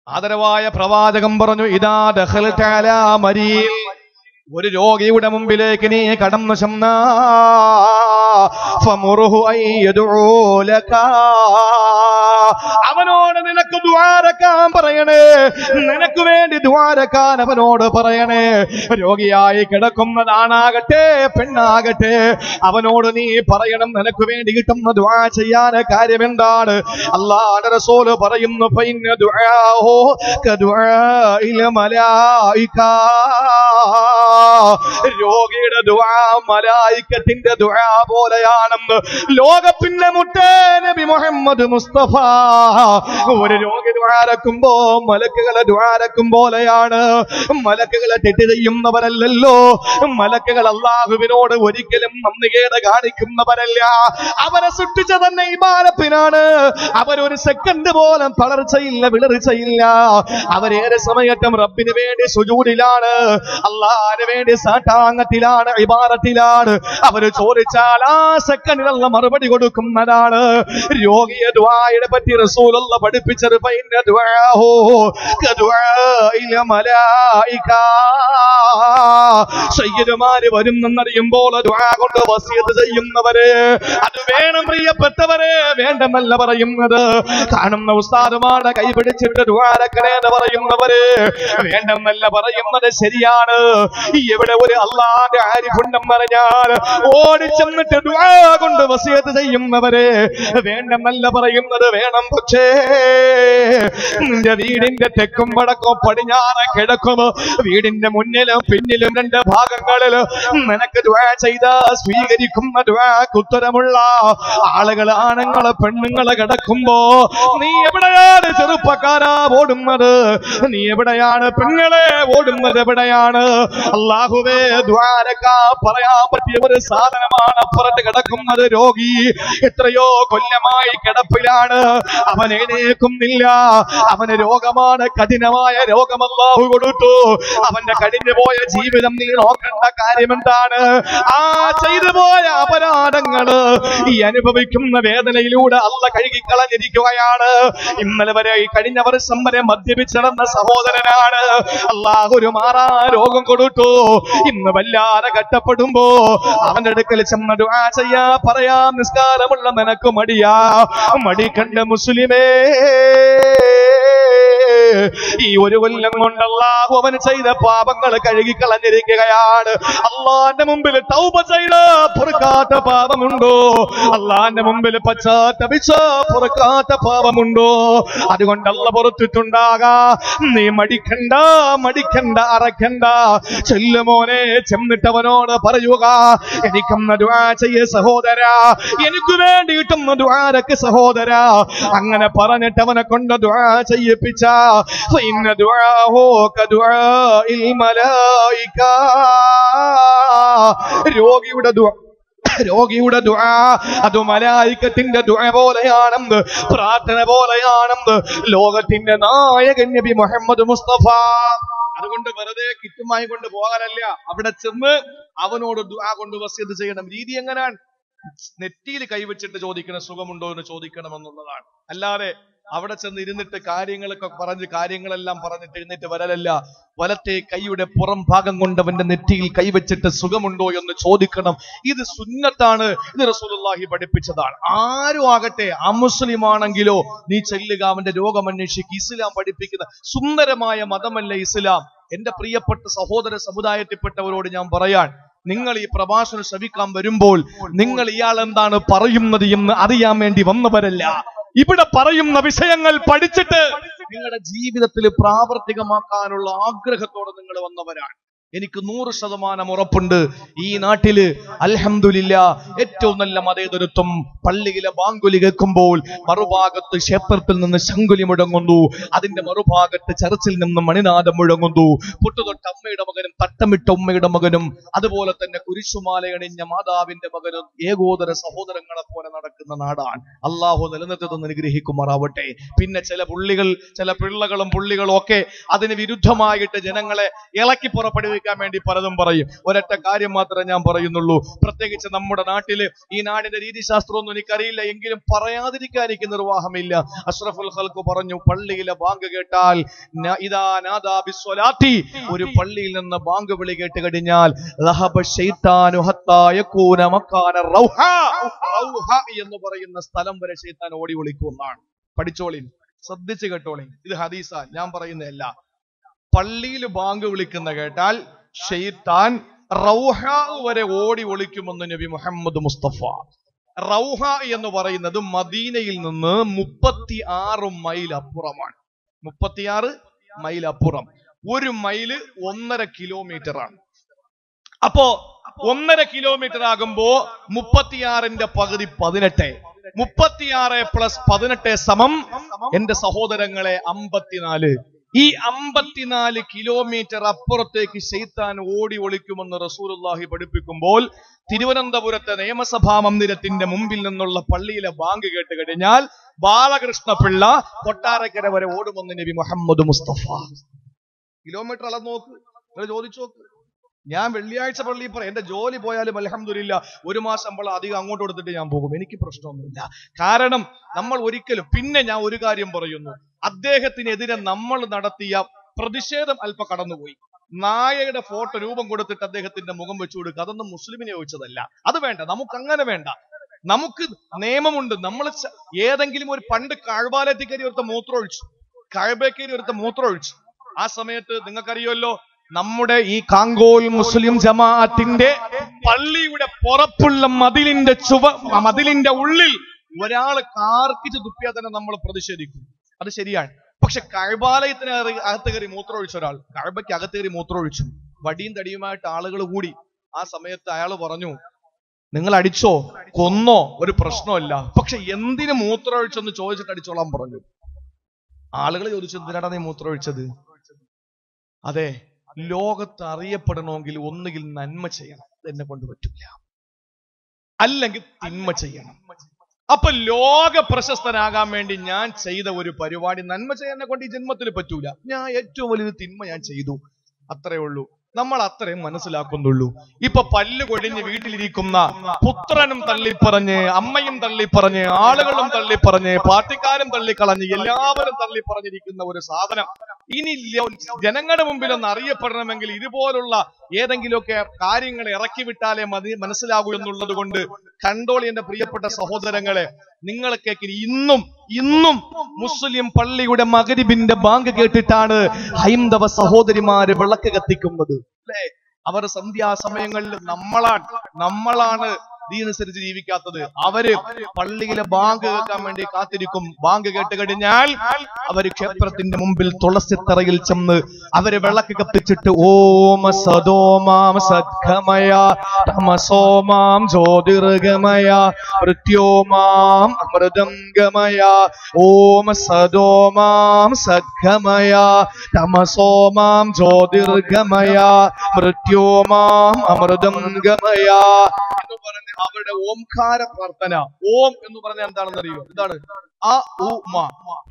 ആദരവായ പ്രവാചകം പറഞ്ഞു ഇതാ ദഖൽത അലാ മരീൽ ഒരു രോഗിയുടെ മുമ്പിലേക്ക് നീ കടന്നു ചെന്ന ഫമുറുഹു അൻ യദ്ഉ ലക. അവനോട് നിനക്ക് ദ്വാരക്കാൻ പറയണേ നിനക്ക് വേണ്ടി ദ്വാരക്കാൻ അവനോട് പറയണേ രോഗിയായി കിടക്കുന്നതാണാകട്ടെ പെണ്ണാകട്ടെ അവനോട് നീ പറയണം നിനക്ക് വേണ്ടി കിട്ടുന്ന ദ്വാ ചെയ്യാൻ കാര്യം എന്താണ് അള്ളാഹുവിന്റെ റസൂല് പറയുന്നു ഫൈന ദുആഹു കദുആഇൽ മലായിക രോഗിയുടെ ദുആ മലായിക്കത്തിന്റെ ദുആ പോലെയാണെന്ന് ലോകത്തിന്റെ മുട്ടേ നബി മുഹമ്മദ് മുസ്തഫ ഒരു രോഗി ദ്വാരക്കുമ്പോ മലക്കുകളെ ദ്വാരക്കും പോലെയാണ് മലക്കുകളെ തെറ്റ് ചെയ്യുന്നവരല്ലല്ലോ മലക്കുകൾ അള്ളാഹുവിനോട് ഒരിക്കലും നന്ദികേട് കാണിക്കുന്നവരല്ല അവരെ സൃഷ്ടിച്ച തന്നെ ഇബാരത്തിനാണ് അവരൊരു സെക്കൻഡ് പോലും തളർച്ചയില്ല വിളർച്ചയില്ല അവരേറെ സമയത്തും റബ്ബിന് വേണ്ടി സുജൂടിലാണ് അള്ളാഹിന് വേണ്ടി സാട്ടാങ്ങത്തിലാണ് ഇബാരത്തിലാണ് അവര് ചോദിച്ചാൽ ആ സെക്കൻഡിലുള്ള മറുപടി കൊടുക്കുന്നതാണ് രോഗിയെ ദ്വായുടെ പറ്റി റസൂലുള്ള പഠിപ്പിച്ചത് ഫൈന ദുആഹു കദുആഇൽ മലായിക സയ്യിദുമാര് വരുന്നെന്നറിയുമ്പോൾ ദുആ കൊണ്ട് വസിയത്ത് ചെയ്യുന്നവര് അത് വേണം പ്രിയപ്പെട്ടവരെ വേണ്ടെന്നല്ല പറയുന്നത് കാണുന്ന ഉസ്താദുമാരുടെ കൈ പിടിച്ചിട്ട് ദ്വാരക്കണേ എന്ന് പറയുന്നവര് വേണ്ടെന്നല്ല പറയുന്നത് ശരിയാണ് എവിടെ ഒരു അള്ളാന്റെ ആരിഫുണ്ടെന്ന് പറഞ്ഞാൽ ഓടിച്ചെന്നിട്ട് ദ്വാ കൊണ്ട് വസിയത്ത് ചെയ്യുന്നവരെ വേണ്ടെന്നല്ല പറയുന്നത് വേണം പക്ഷേ നിന്റെ വീടിന്റെ തെക്കും വടക്കോ പടിഞ്ഞാറ് കിഴക്കും വീടിന്റെ മുന്നിലും പിന്നിലും രണ്ട് ഭാഗങ്ങളില് നിനക്ക് ദ്വാ ചെയ്ത സ്വീകരിക്കുന്ന ദ്വാക്ക് ഉത്തരമുള്ള ആളുകൾ ആണുങ്ങള് പെണ്ണുങ്ങള് കിടക്കുമ്പോ നീ എവിടെയാണ് ചെറുപ്പക്കാരാ ഓടുന്നത് നീ എവിടെയാണ് പെണ്ണുങ്ങളെ ഓടുന്നത് എവിടെയാണ് അള്ളാഹുവേ ദ്വാരക പറയാൻ പറ്റിയ ഒരു സാധനമാണ് അപ്പുറത്ത് കിടക്കുന്നത് രോഗി എത്രയോ കൊല്ലമായി കിടപ്പിലാണ് അവൻ എഴുന്നേക്കുന്നില്ല അവന് രോഗമാണ് കഠിനമായ രോഗം അല്ലാഹു കൊടുത്തു അവന്റെ കഴിഞ്ഞു പോയ ജീവിതം നീ നോക്കേണ്ട കാര്യം എന്താണ് ആ ചെയ്തു പോയ അപരാധങ്ങള് ഈ അനുഭവിക്കുന്ന വേദനയിലൂടെ അല്ല കഴുകിക്കളഞ്ഞിരിക്കുകയാണ് ഇന്നലെ വരെ ഈ കഴിഞ്ഞ വർഷം വരെ മദ്യപിച്ചിടന്ന സഹോദരനാണ് അള്ളാഹു ഒരു മാറാ രോഗം കൊടുത്തു ഇന്ന് വല്ലാതെ കഷ്ടപ്പെടുമ്പോ അവന്റെ അടുക്കൽ ചെന്ന് ദുആ ചെയ്യാ പറയാ നിസ്കാരമുള്ള നിനക്ക് മടിയാ മടിക്കണ്ട മുസ്ലിമേ ഈ ഒരു കൊല്ലം കൊണ്ട് അള്ളാഹു അവന് ചെയ്ത പാപങ്ങൾ കഴുകിക്കളഞ്ഞിരിക്കുകയാണ് അള്ളാന്റെ മുമ്പിൽ തൗബ ചെയ്ത് പൊറുക്കാത്ത പാപമുണ്ടോ അള്ളാന്റെ മുമ്പിൽ പശ്ചാത്തപിച്ച പൊറുക്കാത്ത പാപമുണ്ടോ അതുകൊണ്ട് അല്ല പുറത്തിട്ടുണ്ടാകാ നീ മടിക്കണ്ട മടിക്കണ്ട അറക്കണ്ട ചെല്ലുമോനെ ചെന്നിട്ടവനോട് പറയുക എനിക്കൊന്ന് ദുആ ചെയ്യ സഹോദര എനിക്ക് വേണ്ടിയിട്ടൊന്ന് ദ്വാരക്ക് സഹോദര അങ്ങനെ പറഞ്ഞിട്ട് അവനെ കൊണ്ട് ദുആ ചെയ്യിപ്പിച്ച فإن دعاه كدعاء الملائكة രോഗിയുടെ ദുആ രോഗിയുടെ ദുആ അത് മലായിക്കത്തിന്റെ ദുആ പോലെയാണെന്ന് പ്രാർത്ഥന പോലെയാണെന്ന് ലോകത്തിന്റെ നായകൻ നബി മുഹമ്മദ് മുസ്തഫ അതുകൊണ്ട് വെറുതെ കിറ്റുമായി കൊണ്ട് പോകാനല്ല അവിടെ ചെന്ന് അവനോട് ദുആ കൊണ്ട് വസ്യത്ത് ചെയ്യണം രീതി എങ്ങനെയാണ് നെറ്റിയിൽ കൈവച്ചിട്ട് ചോദിക്കണം സുഖമുണ്ടോ എന്ന് ചോദിക്കണം എന്നുള്ളതാണ് അല്ലാതെ അവിടെ ചെന്ന് ഇരുന്നിട്ട് കാര്യങ്ങളൊക്കെ പറഞ്ഞ് കാര്യങ്ങളെല്ലാം പറഞ്ഞിട്ട് എഴുന്നേറ്റ് വരലല്ല വലത്തെ കൈയുടെ പുറം ഭാഗം കൊണ്ട് അവന്റെ നെറ്റിയിൽ കൈവച്ചിട്ട് സുഖമുണ്ടോ എന്ന് ചോദിക്കണം ഇത് സുന്നത്താണ് ഇത് റസൂലുള്ളാഹി പഠിപ്പിച്ചതാണ് ആരും ആകട്ടെ അമുസ്ലിം ആണെങ്കിലോ നീ ചെല്ലുക അവന്റെ രോഗം അന്വേഷിക്കുക ഇസ്ലാം പഠിപ്പിക്കുന്ന സുന്ദരമായ മതമല്ല ഇസ്ലാം എന്റെ പ്രിയപ്പെട്ട സഹോദര സമുദായത്തിൽപ്പെട്ടവരോട് ഞാൻ പറയാൻ നിങ്ങൾ ഈ പ്രഭാഷണം ശ്രവിക്കാൻ വരുമ്പോൾ നിങ്ങൾ ഇയാൾ എന്താണ് പറയുന്നത് എന്ന് അറിയാൻ വേണ്ടി വന്നവരല്ല ഇവിടെ പറയുന്ന വിഷയങ്ങൾ പഠിച്ചിട്ട് നിങ്ങളുടെ ജീവിതത്തിൽ പ്രാവർത്തികമാക്കാനുള്ള ആഗ്രഹത്തോടെ നിങ്ങൾ വന്നവരാണ് എനിക്ക് നൂറ് ശതമാനം ഉറപ്പുണ്ട് ഈ നാട്ടില് അൽഹംദുലില്ല ഏറ്റവും നല്ല മതേതരത്വം പള്ളിയിലെ ബാങ്കുലി കേൾക്കുമ്പോൾ മറുഭാഗത്ത് ക്ഷേത്രത്തിൽ നിന്ന് ശങ്കുലി മുഴങ്ങുന്നു അതിന്റെ മറുഭാഗത്ത് ചർച്ചിൽ നിന്ന് മണിനാഥം മുഴങ്ങുന്നു പൊട്ടുതൊട്ട അമ്മയുടെ മകനും തട്ടമിട്ട ഉമ്മയുടെ മകനും അതുപോലെ തന്നെ കുരിശുമാലയണിഞ്ഞ മാതാവിന്റെ മകനും ഏകോദര സഹോദരങ്ങളെ പോലെ നടക്കുന്ന നാടാണ് അള്ളാഹു നിലനിർത്തുന്ന അനുഗ്രഹിക്കുമാറാവട്ടെ പിന്നെ ചില പുള്ളികൾ ചില പിള്ളകളും പുള്ളികളും ഒക്കെ അതിന് വിരുദ്ധമായിട്ട് ജനങ്ങളെ ഇളക്കി പുറപ്പെടുകയും കേൾക്കാൻ വേണ്ടി പലതും പറയും ഒരൊറ്റ കാര്യം മാത്രമേ ഞാൻ പറയുന്നുള്ളൂ പ്രത്യേകിച്ച് നമ്മുടെ നാട്ടില് ഈ നാടിന്റെ രീതിശാസ്ത്രമൊന്നും എനിക്കറിയില്ല എങ്കിലും പറയാതിരിക്കാൻ എനിക്ക് നിർവാഹമില്ല അഷ്റഫുൽ ഖൽക്ക് പറഞ്ഞു പള്ളിയിലെ ബാങ്ക് കേട്ടാൽ ന- ഇദാ നാദാ ബിസ്വലാത്തി ഒരു പള്ളിയിൽ നിന്ന് ബാങ്ക് വിളി കേട്ട് കഴിഞ്ഞാൽ റഹബ ശൈത്താനു ഹത്താ യകൂന മക്കാന റൗഹ റൗഹ എന്ന് പറയുന്ന സ്ഥലം വരെ ശൈത്താൻ ഓടി വിളിക്കുന്നതാണ് പഠിച്ചോളിൻ ശ്രദ്ധിച്ച് കേട്ടോളിൻ ഇത് ഹദീസ ഞാൻ പറയുന്നതല്ല പള്ളിയിൽ ബാങ്ക് വിളിക്കുന്ന കേട്ടാൽ ഷെയ്ത്താൻ റൗഹ വരെ ഓടി ഒളിക്കുമെന്ന് നബി മുഹമ്മദ് മുസ്തഫ റൗഹ എന്ന് പറയുന്നത് മദീനയിൽ നിന്ന് മുപ്പത്തി ആറ് മൈൽ അപ്പുറമാണ് മുപ്പത്തിയാറ് മൈൽ അപ്പുറം ഒരു മൈല് ഒന്നര കിലോമീറ്റർ ആണ് അപ്പോ ഒന്നര കിലോമീറ്റർ ആകുമ്പോ മുപ്പത്തിയാറിന്റെ പകുതി പതിനെട്ട് മുപ്പത്തിയാറ് പ്ലസ് പതിനെട്ട് സമം എന്റെ സഹോദരങ്ങളെ അമ്പത്തിനാല് ഈ അമ്പത്തിനാല് കിലോമീറ്റർ അപ്പുറത്തേക്ക് ശൈത്താൻ ഓടി ഒളിക്കുമെന്ന് റസൂലുള്ളാഹി പഠിപ്പിക്കുമ്പോൾ തിരുവനന്തപുരത്തെ നിയമസഭാ മന്ദിരത്തിന്റെ മുമ്പിൽ നിന്നുള്ള പള്ളിയിലെ ബാങ്ക് കേട്ട് കഴിഞ്ഞാൽ ബാലകൃഷ്ണ പിള്ള കൊട്ടാരക്കര വരെ ഓടുമെന്ന് നബി മുഹമ്മദ് മുസ്തഫ കിലോമീറ്റർ അളന്ന് നോക്ക് നിങ്ങൾ ചോദിച്ചു നോക്ക് ഞാൻ വെള്ളിയാഴ്ച പള്ളിയിൽ പറയും എന്റെ ജോലി പോയാലും അലഹമില്ല ഒരു മാസം ശമ്പളം അധികം അങ്ങോട്ട് കൊടുത്തിട്ട് ഞാൻ പോകും എനിക്ക് പ്രശ്നമൊന്നുമില്ല കാരണം നമ്മൾ ഒരിക്കലും പിന്നെ ഞാൻ ഒരു കാര്യം പറയുന്നു അദ്ദേഹത്തിനെതിരെ നമ്മൾ നടത്തിയ പ്രതിഷേധം അല്പ കടന്നുപോയി നായയുടെ ഫോട്ടോ രൂപം കൊടുത്തിട്ട് അദ്ദേഹത്തിന്റെ മുഖം വെച്ചു കൊടുക്കുക അതൊന്നും മുസ്ലിമിനെ ചോദിച്ചതല്ല അത് വേണ്ട നമുക്ക് അങ്ങനെ വേണ്ട നമുക്ക് നിയമമുണ്ട് നമ്മൾ ച- ഏതെങ്കിലും ഒരു പണ്ട് കഴബാലത്തിക്കരി ഒരുത്ത മൂത്രമൊഴിച്ചു കഴബേക്കരി ഒരുത്ത മൂത്രമൊഴിച്ചു ആ സമയത്ത് നിങ്ങൾക്കറിയുമല്ലോ നമ്മുടെ ഈ കാങ്കോൽ മുസ്ലിം ജമാഅത്തിന്റെ പള്ളിയുടെ പുറപ്പുള്ള മതിലിന്റെ ചുവ മതിലിന്റെ ഉള്ളിൽ ഒരാള് കാർക്കിച്ച് തുപ്പിയാൽ തന്നെ നമ്മൾ പ്രതിഷേധിക്കും അത് ശരിയാണ് പക്ഷെ കഴബാലയത്തിന് അകത്ത് അകത്ത് കയറി മൂത്രമൊഴിച്ച ഒരാൾ കഴബയ്ക്ക് അകത്ത് കയറി മൂത്രമൊഴിച്ചു വടിയും തടിയുമായിട്ട് ആളുകൾ കൂടി ആ സമയത്ത് അയാൾ പറഞ്ഞു നിങ്ങൾ അടിച്ചോ കൊന്നോ ഒരു പ്രശ്നമല്ല പക്ഷെ എന്തിന് മൂത്രമൊഴിച്ചെന്ന് ചോദിച്ചിട്ട് അടിച്ചോളാൻ പറഞ്ഞു ആളുകൾ ചോദിച്ചു എന്തിനാടാ നീ മൂത്രമൊഴിച്ചത് അതെ ലോകത്ത് അറിയപ്പെടണമെങ്കിൽ ഒന്നുകിൽ നന്മ ചെയ്യണം എന്നെ കൊണ്ട് പറ്റില്ല അല്ലെങ്കിൽ തിന്മ ചെയ്യണം അപ്പൊ ലോക പ്രശസ്തനാകാൻ വേണ്ടി ഞാൻ ചെയ്ത ഒരു പരിപാടി നന്മ ചെയ്യാനെ കൊണ്ട് ഈ ജന്മത്തിൽ പറ്റൂല ഞാൻ ഏറ്റവും വലിയൊരു തിന്മ ഞാൻ ചെയ്തു അത്രേ ഉള്ളൂ നമ്മൾ അത്രയും മനസ്സിലാക്കുന്നുള്ളൂ ഇപ്പൊ പല്ല് കൊഴിഞ്ഞ് വീട്ടിലിരിക്കുന്ന പുത്രനും തള്ളിപ്പറഞ്ഞ് അമ്മയും തള്ളിപ്പറഞ്ഞ് ആളുകളും തള്ളിപ്പറഞ്ഞ് പാർട്ടിക്കാരും തള്ളിക്കളഞ്ഞ് എല്ലാവരും തള്ളിപ്പറഞ്ഞിരിക്കുന്ന ഒരു സാധനം ഇനി ലോ- ജനങ്ങളുടെ മുമ്പിൽ ഒന്ന് അറിയപ്പെടണമെങ്കിൽ ഇതുപോലുള്ള ഏതെങ്കിലുമൊക്കെ കാര്യങ്ങൾ ഇറക്കി വിട്ടാലേ മതി മനസ്സിലാകൂ എന്നുള്ളത് കൊണ്ട് കണ്ടോളി എന്റെ പ്രിയപ്പെട്ട സഹോദരങ്ങളെ നിങ്ങളൊക്കെ ഇന്നും ഇന്നും മുസ്ലിം പള്ളിയുടെ മകരിബിന്റെ ബാങ്ക് കേട്ടിട്ടാണ് ഹൈന്ദവ സഹോദരിമാര് വിളക്ക് കത്തിക്കുന്നത് അല്ലേ അവർ സന്ധ്യാസമയങ്ങളിൽ നമ്മളാണ് നമ്മളാണ് ദീനനുസരിച്ച് ജീവിക്കാത്തത് അവര് പള്ളിയിലെ ബാങ്ക് കേൾക്കാൻ വേണ്ടി കാത്തിരിക്കും ബാങ്ക് കേട്ട് കഴിഞ്ഞാൽ അവര് ക്ഷേത്രത്തിന്റെ മുമ്പിൽ തുളസിത്തറയിൽ ചെന്ന് അവര് വിളക്ക് കത്തിച്ചിട്ട് ഓമ സദോമാം സദ്ഗമയ തമസോമാം ജ്യോതിർഗമയ മൃത്യോമാം അമൃതം ഗമയ ഓമ സദോമാം സദ്ഗമയ തമസോമാം ജ്യോതിർഗമയ മൃത്യോമാം അമൃതം ഗമയ എന്ന് പറഞ്ഞ് അവരുടെ ഓംകാര പ്രാർത്ഥന ഓം എന്ന് പറഞ്ഞാൽ എന്താണെന്ന് അറിയോ എന്താണ് ആ ഉ മ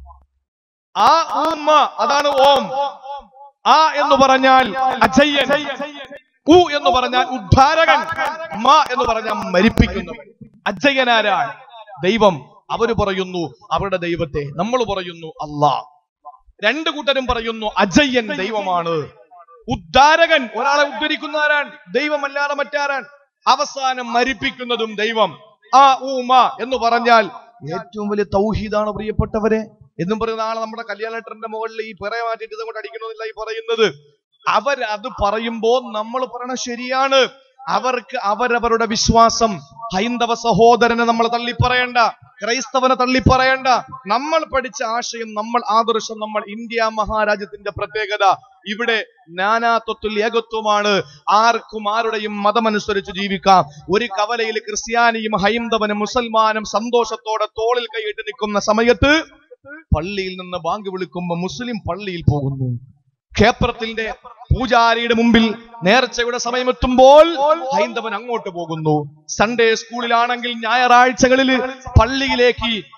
ആ ഉ മ അതാണ് ഓം ആ എന്ന് പറഞ്ഞാൽ അജയ്യൻ ഉ എന്ന് പറഞ്ഞാൽ ഉദ്ധാരകൻ മ എന്ന് പറഞ്ഞാൽ മരിപ്പിക്കുന്നവൻ അജയ്യനാരാണ് ദൈവം അവര് പറയുന്നു അവരുടെ ദൈവത്തെ നമ്മൾ പറയുന്നു അല്ലാ രണ്ടു കൂട്ടരും പറയുന്നു അജയ്യൻ ദൈവമാണ് ഉദ്ധാരകൻ ഒരാളെ ഉദ്ധരിക്കുന്ന ആരാൻ ദൈവമല്ലാതെ മറ്റാരാൻ അവസാനം മരിപ്പിക്കുന്നതും ദൈവം ആ ഊമ എന്ന് പറഞ്ഞാൽ ഏറ്റവും വലിയ തൗഹീദാണ് പ്രിയപ്പെട്ടവരെ എന്നും പറയുന്ന ആളെ നമ്മുടെ കല്യാണ ലെറ്ററിന്റെ മുകളിൽ ഈ പിറയെ മാറ്റിയിട്ട് ഇതങ്ങോട്ട് അടിക്കണമെന്നില്ല ഈ പറയുന്നത് അവർ അത് പറയുമ്പോ നമ്മൾ പറയണ ശരിയാണ് അവർക്ക് അവരവരുടെ വിശ്വാസം ഹൈന്ദവ സഹോദരനെ നമ്മൾ തള്ളിപ്പറയണ്ട ക്രൈസ്തവനെ തള്ളിപ്പറയണ്ട നമ്മൾ പഠിച്ച ആശയം നമ്മൾ ആദർശം നമ്മൾ ഇന്ത്യ മഹാരാജ്യത്തിന്റെ പ്രത്യേകത ഇവിടെ നാനാത്വത്തിൽ ഏകത്വമാണ് ആർക്കും ആരുടെയും മതമനുസരിച്ച് ജീവിക്കാം ഒരു കവലയിൽ ക്രിസ്ത്യാനിയും ഹൈന്ദവനും മുസൽമാനും സന്തോഷത്തോടെ തോളിൽ കൈയിട്ട് നിൽക്കുന്ന സമയത്ത് പള്ളിയിൽ നിന്ന് ബാങ്ക് വിളിക്കുമ്പോ മുസ്ലിം പള്ളിയിൽ പോകുന്നു ക്ഷേത്രത്തിന്റെ പൂജാരിയുടെ മുമ്പിൽ നേർച്ചയുടെ സമയമെത്തുമ്പോൾ ഹൈന്ദവൻ അങ്ങോട്ട് പോകുന്നു സൺഡേ സ്കൂളിലാണെങ്കിൽ ഞായറാഴ്ചകളിൽ പള്ളിയിലേക്ക്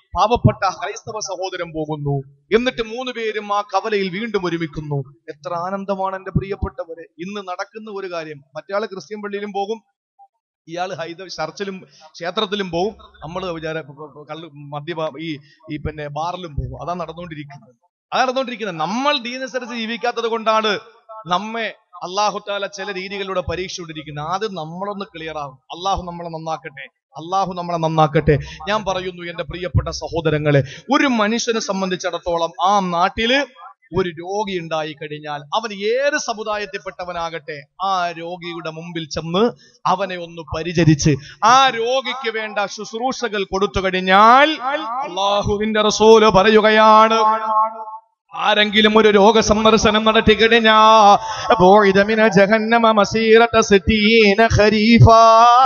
പാവപ്പെട്ട ക്രൈസ്തവ സഹോദരൻ പോകുന്നു എന്നിട്ട് മൂന്ന് പേരും ആ കവലയിൽ വീണ്ടും ഒരുമിക്കുന്നു എത്ര ആനന്ദമാണ് എന്റെ പ്രിയപ്പെട്ടവരെ ഇന്ന് നടക്കുന്ന ഒരു കാര്യം മറ്റയാള് ക്രിസ്ത്യൻ പള്ളിയിലും പോകും ഇയാൾ ഹൈദ ചർച്ചിലും ക്ഷേത്രത്തിലും പോകും നമ്മൾ വിചാര കള്ള് മദ്യപ ഈ ഈ പിന്നെ ബാറിലും പോകും അതാ നടന്നുകൊണ്ടിരിക്കുന്നത് അതാ നടന്നുകൊണ്ടിരിക്കുന്നത് നമ്മൾ ദീനനുസരിച്ച് ജീവിക്കാത്തത് കൊണ്ടാണ് നമ്മെ അള്ളാഹുത്താല ചില രീതികളിലൂടെ പരീക്ഷിച്ചുകൊണ്ടിരിക്കുന്നത് ആദ്യം നമ്മളൊന്ന് ക്ലിയർ ആവും അള്ളാഹു നമ്മളെ നന്നാക്കട്ടെ അള്ളാഹു നമ്മളെ നന്നാക്കട്ടെ ഞാൻ പറയുന്നു എന്റെ പ്രിയപ്പെട്ട സഹോദരങ്ങളെ ഒരു മനുഷ്യനെ സംബന്ധിച്ചിടത്തോളം ആ നാട്ടില് ഒരു രോഗി ഉണ്ടായി കഴിഞ്ഞാൽ അവൻ ഏത് സമുദായത്തിൽപ്പെട്ടവനാകട്ടെ ആ രോഗിയുടെ മുമ്പിൽ ചെന്ന് അവനെ ഒന്ന് പരിചരിച്ച് ആ രോഗിക്ക് വേണ്ട ശുശ്രൂഷകൾ കൊടുത്തു കഴിഞ്ഞാൽ അള്ളാഹുവിന്റെ റസൂല് പറയുകയാണ് ആരെങ്കിലും ഒരു രോഗസന്ദർശനം നടത്തി കഴിഞ്ഞാ ബോയിദമിന ജഹന്നമ മസീറത സിത്തീന ഖരീഫാ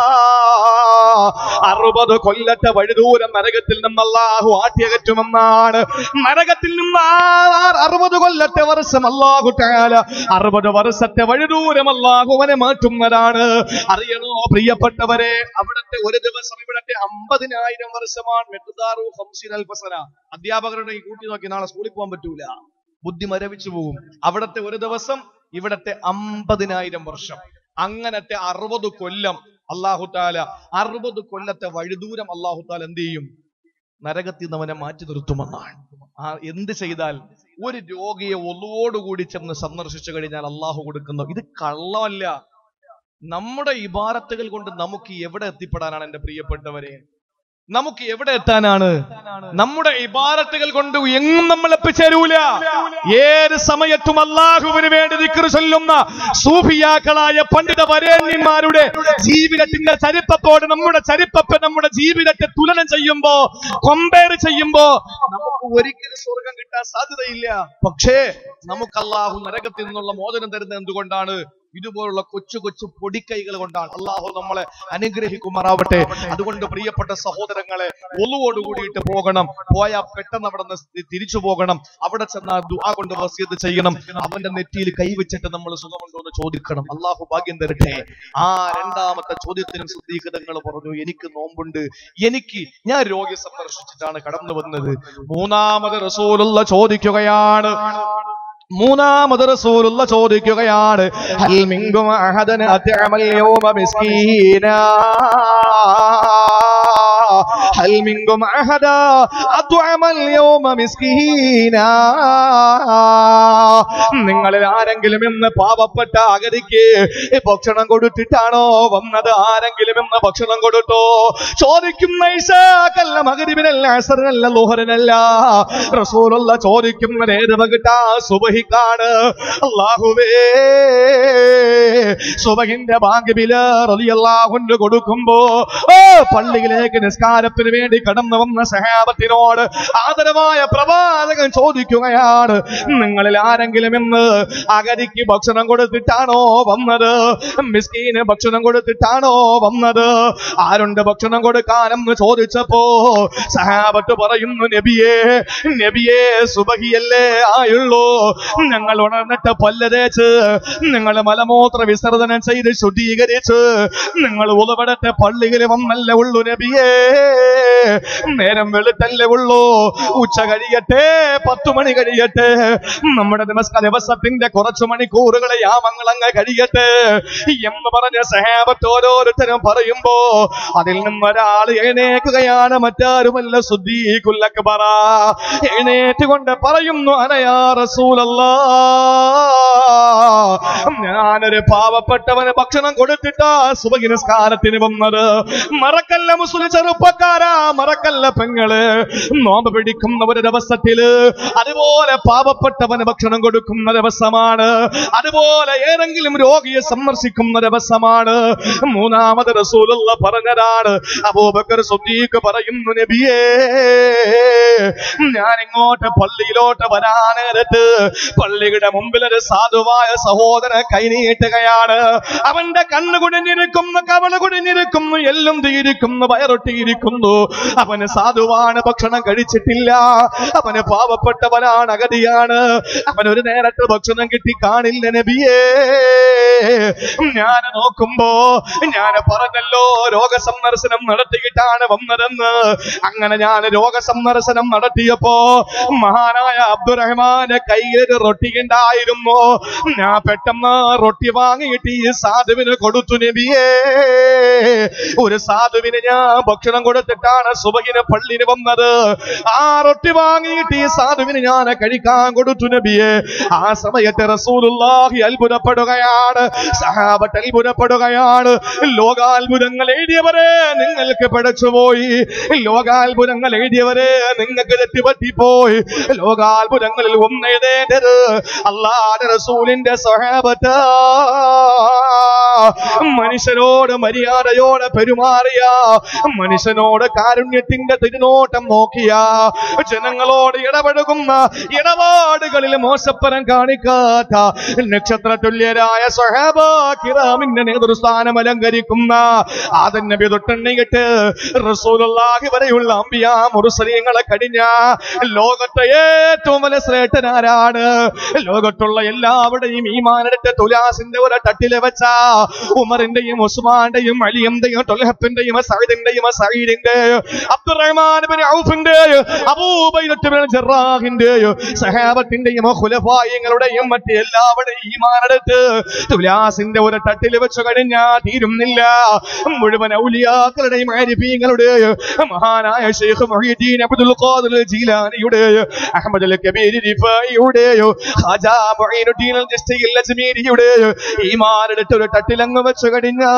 അറുപത് കൊല്ലത്തെ വഴിദൂരം നരകത്തിൽ നിന്ന് അല്ലാഹു ആട്ടിയകറ്റുമെന്നാണ് നരകത്തിൽ നിന്ന് ആ അറുപത് കൊല്ലത്തെ വർഷം അല്ലാഹു തആല അറുപത് വർഷത്തെ വഴിദൂരം അല്ലാഹു അവനെ മാറ്റുന്നതാണ് അറിയണോ പ്രിയപ്പെട്ടവരെ അവിടുത്തെ ഒരു ദിവസം ഇവിടത്തെ അമ്പതിനായിരം വർഷമാണ് മെട്ടുദാറു ഹംസിൻ അൽഫസന അധ്യാപകരുടെ ഈ കൂട്ടി നോക്കി നാളെ സ്കൂളിൽ പോകാൻ പറ്റൂല ബുദ്ധി മരവിച്ചു പോകും അവിടത്തെ ഒരു ദിവസം ഇവിടത്തെ അമ്പതിനായിരം വർഷം അങ്ങനത്തെ അറുപത് കൊല്ലം അള്ളാഹു താല അറുപത് കൊല്ലത്തെ വഴിദൂരം അള്ളാഹു താല എന്ത് ചെയ്യും നരകത്തിൽ നിന്ന് അവനെ മാറ്റി നിർത്തുമെന്നാണ് ആ എന്ത് ചെയ്താൽ ഒരു രോഗിയെ ഒന്നുവോടുകൂടി ചെന്ന് സന്ദർശിച്ചു കഴിഞ്ഞാൽ അള്ളാഹു കൊടുക്കുന്നു ഇത് കള്ളമല്ല നമ്മുടെ ഇബാരത്തുകൾ കൊണ്ട് നമുക്ക് എവിടെ എത്തിപ്പെടാനാണ് എന്റെ പ്രിയപ്പെട്ടവരെ നമുക്ക് എവിടെ എത്താനാണ് നമ്മുടെ ഇബാരത്തുകൾ കൊണ്ട് എങ്ങും നമ്മൾ എത്തിച്ചേരൂല ഏത് സമയത്തും അള്ളാഹുവിന് വേണ്ടി ദിക്ർ ചൊല്ലുന്ന സൂഫിയാക്കളായ പണ്ഡിത വരേണ്യന്മാരുടെ ജീവിതത്തിന്റെ ചരിത്രത്തോട് നമ്മുടെ ചരിത്രത്തെ നമ്മുടെ ജീവിതത്തെ തുലനം ചെയ്യുമ്പോ കമ്പയർ ചെയ്യുമ്പോ നമുക്ക് ഒരിക്കലും സ്വർഗം കിട്ടാൻ സാധ്യതയില്ല പക്ഷേ നമുക്ക് അള്ളാഹു നരകത്തിൽ നിന്നുള്ള മോചനം തരുന്നത് എന്തുകൊണ്ടാണ് ഇതുപോലുള്ള കൊച്ചു കൊച്ചു പൊടിക്കൈകൾ കൊണ്ടാണ് അള്ളാഹു നമ്മളെ അനുഗ്രഹിക്കുമാറാവട്ടെ അതുകൊണ്ട് പ്രിയപ്പെട്ട സഹോദരങ്ങളെ ഒന്നുവോട് കൂടിയിട്ട് പോകണം പോയാൽ പെട്ടെന്ന് അവിടെ നിന്ന് തിരിച്ചു പോകണം അവിടെ ചെന്നാൽ ദുആ കൊണ്ട് വസിയത്ത് ചെയ്യണം അവന്റെ നെറ്റിയിൽ കൈവച്ചിട്ട് നമ്മൾ സുഖമുണ്ടോ എന്ന് ചോദിക്കണം അള്ളാഹു ഭാഗ്യം തരട്ടെ ആ രണ്ടാമത്തെ ചോദ്യത്തിനും ശ്രദ്ധീകതങ്ങൾ പറഞ്ഞു എനിക്ക് നോമ്പുണ്ട് എനിക്ക് ഞാൻ രോഗി സന്ദർശിച്ചിട്ടാണ് കടന്നു വന്നത് മൂന്നാമത് റസൂലുള്ള ചോദിക്കുകയാണ് മൂന്നാമത് റസൂലുള്ള ചോദിക്കുകയാണ് ഹൽ മിങ്കും അഹദൻ അത്അമൽ യൗമ മിസ്കീന ഹൽ മിങ്കും അഹദ അത്അമൽ യൗമ മിസ്കീന നിങ്ങളിൽ ആരെങ്കിലും ഇന്ന് പാവപ്പെട്ട അഗതിക്ക് ഭക്ഷണം കൊടുത്തിട്ടാണോ വന്നത് ആരെങ്കിലും ഇന്ന് ഭക്ഷണം കൊടുത്തോ ചോദിക്കുന്ന ഇശാക്കല്ല മകരിബിനല്ല അസറിനല്ല ലോഹരനല്ല റസൂലുള്ള ചോദിക്കുന്നത് ഏത് വകിട്ടാ സുബഹിക്കാണ് അള്ളാഹുവേ സുബഹിന്റെ ബാങ്കിബില് റളിയല്ലാഹുവിന് കൊടുക്കുമ്പോ ഓ പള്ളിയിലേക്ക് നിസ്കാരത്തിന് വേണ്ടി കടന്നു വന്ന സഹാബത്തിനോട് ആദരവായ പ്രവാചകൻ ചോദിക്കുകയാണ് നിങ്ങളിൽ ആരെങ്കിലും ഇന്ന് അഗതിക്ക് ഭക്ഷണം കൊടുത്തിട്ടാണോ വന്നത് മിസ്കീന് ഭക്ഷണം കൊടുത്തിട്ടാണോ വന്നത് ആരുണ്ട് ഭക്ഷണം കൊടുക്കാനെന്ന് ചോദിച്ചപ്പോ സഹാബത്ത് പറയുന്നു നബിയേ നബിയേ സുബഹിയല്ലേ ആയുള്ളൂ ഞങ്ങൾ ഉണർന്നിട്ട് പല്ല് തേച്ച് നിങ്ങൾ മലമൂത്ര വിസർജനം ചെയ്ത് ശുദ്ധീകരിച്ച് നിങ്ങൾ ഉളവടത്തെ പള്ളിയിൽ വന്നല്ലേ ഉള്ളൂ നബിയേ നേരം വെളുത്തല്ലേ ഉള്ളൂ ഉച്ച കഴിയട്ടെ പത്തു മണി കഴിയട്ടെ നമ്മുടെ നമസ്കാര ദിവസത്തിന്റെ കുറച്ചു മണിക്കൂറുകളെ യാമങ്ങൾ അങ്ങ് കഴിയട്ടെ എന്ന് പറഞ്ഞ സഹാബത്ത് ഓരോരുത്തരും പറയുമ്പോ അതിൽ നിന്ന് ഒരാൾ എഴുന്നേക്കുകയാണ് മറ്റാരുമല്ല സുദ്ദീഖുല്ലക്ക് പറ എഴുന്നേറ്റുകൊണ്ട് പറയുന്നു അനയാ റസൂലല്ലാ ഞാനൊരു പാവപ്പെട്ടവന് ഭക്ഷണം കൊടുത്തിട്ടാ സുബഹി നിസ്കാരത്തിന് വന്നത് മറക്കല്ല മുസ്ലിം ചെറുപ്പക്കാരാ മറക്കല്ല പെങ്ങള് നോമ്പ് പിടിക്കുന്ന ഒരു ദിവസത്തില് അതുപോലെ പാവപ്പെട്ടവന് ഭക്ഷണം കൊടുക്കുന്ന ദിവസമാണ് അതുപോലെ ഏതെങ്കിലും രോഗിയെ സന്ദർശിക്കുന്ന ദിവസമാണ് മൂന്നാമത് റസൂലുള്ള പറഞ്ഞതാണ് അബൂബക്കർ സുദ്ദീഖ് പറയുന്നു നബിയേ ഞാൻ ഇങ്ങോട്ട് പള്ളിയിലോട്ട് വരാനേരത്ത് പള്ളിയുടെ മുമ്പിൽ ഒരു സാധുവായ സഹോദരൻ കൈനീട്ടുകയാണ് അവന്റെ കണ്ണ് കുടിഞ്ഞിരിക്കുന്നു കവള് കുടിഞ്ഞിരിക്കുന്നു എല്ലും തീരിക്കുന്നു വയറൊട്ടിയിരിക്കുന്നു അവന് സാധുവാണ് ഭക്ഷണം കഴിച്ചിട്ടില്ല അവന് പാവപ്പെട്ടവനാണ് അഗതിയാണ് അവൻ ഒരു നേരത്തെ ഭക്ഷണം കിട്ടി കാണില്ല നബിയേ ഞാൻ നോക്കുമ്പോ ഞാൻ പറഞ്ഞല്ലോ രോഗസന്ദർശനം നടത്തിയിട്ടാണ് വന്നതെന്ന് അങ്ങനെ ഞാൻ രോഗസന്ദർശനം നടത്തിയപ്പോ മഹാനായ അബ്ദുറഹ്മാന്റെ കയ്യിൽ റൊട്ടി ഉണ്ടായിരുന്നു ഞാൻ പെട്ടെന്ന് റൊട്ടി വാങ്ങിയിട്ട് ഈ സാധുവിന് കൊടുത്തു നബിയേ ഒരു സാധുവിന് ഞാൻ ഭക്ഷണം കൊടുത്തിട്ടാണ് സുബഹിന് പള്ളിന് വന്നത് ആ റൊട്ടി വാങ്ങിയിട്ട് ഈ സാധുവിന് ഞാൻ കഴിക്കാൻ കൊടുത്തു നബിയെ ആ സമയത്ത് റസൂലുള്ളാഹി അത്ഭുതപ്പെടുകയാണ് സഹാബത്ത് അത്ഭുതപ്പെടുകയാണ് ലോകാത്ഭുതങ്ങൾ എഴുതിയവരെ നിങ്ങൾക്ക് പിടച്ചുപോയി ലോകാത്ഭുതങ്ങൾ എഴുതിയവരെ നിങ്ങൾക്ക് തെറ്റുപറ്റിപ്പോയി ലോകാത്ഭുതങ്ങളിൽ ഒന്നെഴുതേണ്ടത് അള്ളാഹുവിന്റെ റസൂലിന്റെ സഹാബത്ത മനുഷ്യനോട് മര്യാദയോടെ പെരുമാറിയ മനുഷ്യനോട് കാരുണ്യത്തിന്റെ തിരുനോട്ടം നോക്കിയ ജനങ്ങളോട് ഇടപഴകുന്ന ഇടപാടുകളിൽ മോശപ്പരം കാണിക്കാത്ത നക്ഷത്ര തുല്യരായ സഹാബ കിറാമിന്റെ നേതൃസ്ഥാനം അലങ്കരിക്കുന്ന ആദൻ നബി തൊട്ടെണ്ണിയിട്ട് റസൂലുള്ളാഹി വരെയുള്ള അമ്പിയ മുറുസലീങ്ങളെ കഴിഞ്ഞ ലോകത്തെ ഏറ്റവും വലിയ ശ്രേഷ്ഠനാരാണ് ലോകത്തുള്ള എല്ലാവരുടെയും ഈമാനെടുത്ത തുലാസിന്റെ ഒരു തട്ടില് വെച്ച ഉമറിന്റെയും ഉസ്മാന്റെയും അലിയന്റെയും തൊലഹത്തിന്റെയും സൈദിന്റെയും സൈദിന്റെയും അബ്ദുറഹ്മാൻ ബിൻ ഔഫിന്റെയും അബൂബൈദത്ത് ബിൻ ജറാഹിന്റെയും സഹാബത്തിന്റെയും ഖുലഫായിങ്ങളുടെയും മറ്റ് എല്ലാവരുടെയും ഈമാനെടുത്ത് തുലാസിന്റെ ഒരു തട്ടിൽ വെച്ച് കഴിഞ്ഞാ തീരുന്നില്ല മുഴുവൻ ഔലിയാക്കളുടെയും ആരിഫീങ്ങളുടെയും മഹാനായ ഷെയ്ഖ് മൊഹീദ്ദീൻ അബ്ദുൽ ഖാദിർ ജീലാനിയുടെ അഹമ്മദ് അൽ കബീർ റിഫായിയുടെ ഖാജാ മുഈനുദ്ദീൻ അൽ ജസ്തിയിൽ അജ്മീരിയുടെ ഈമാനെടുത്ത് ഒരു തട്ടിലങ്ങ് വെച്ച് കഴിഞ്ഞാ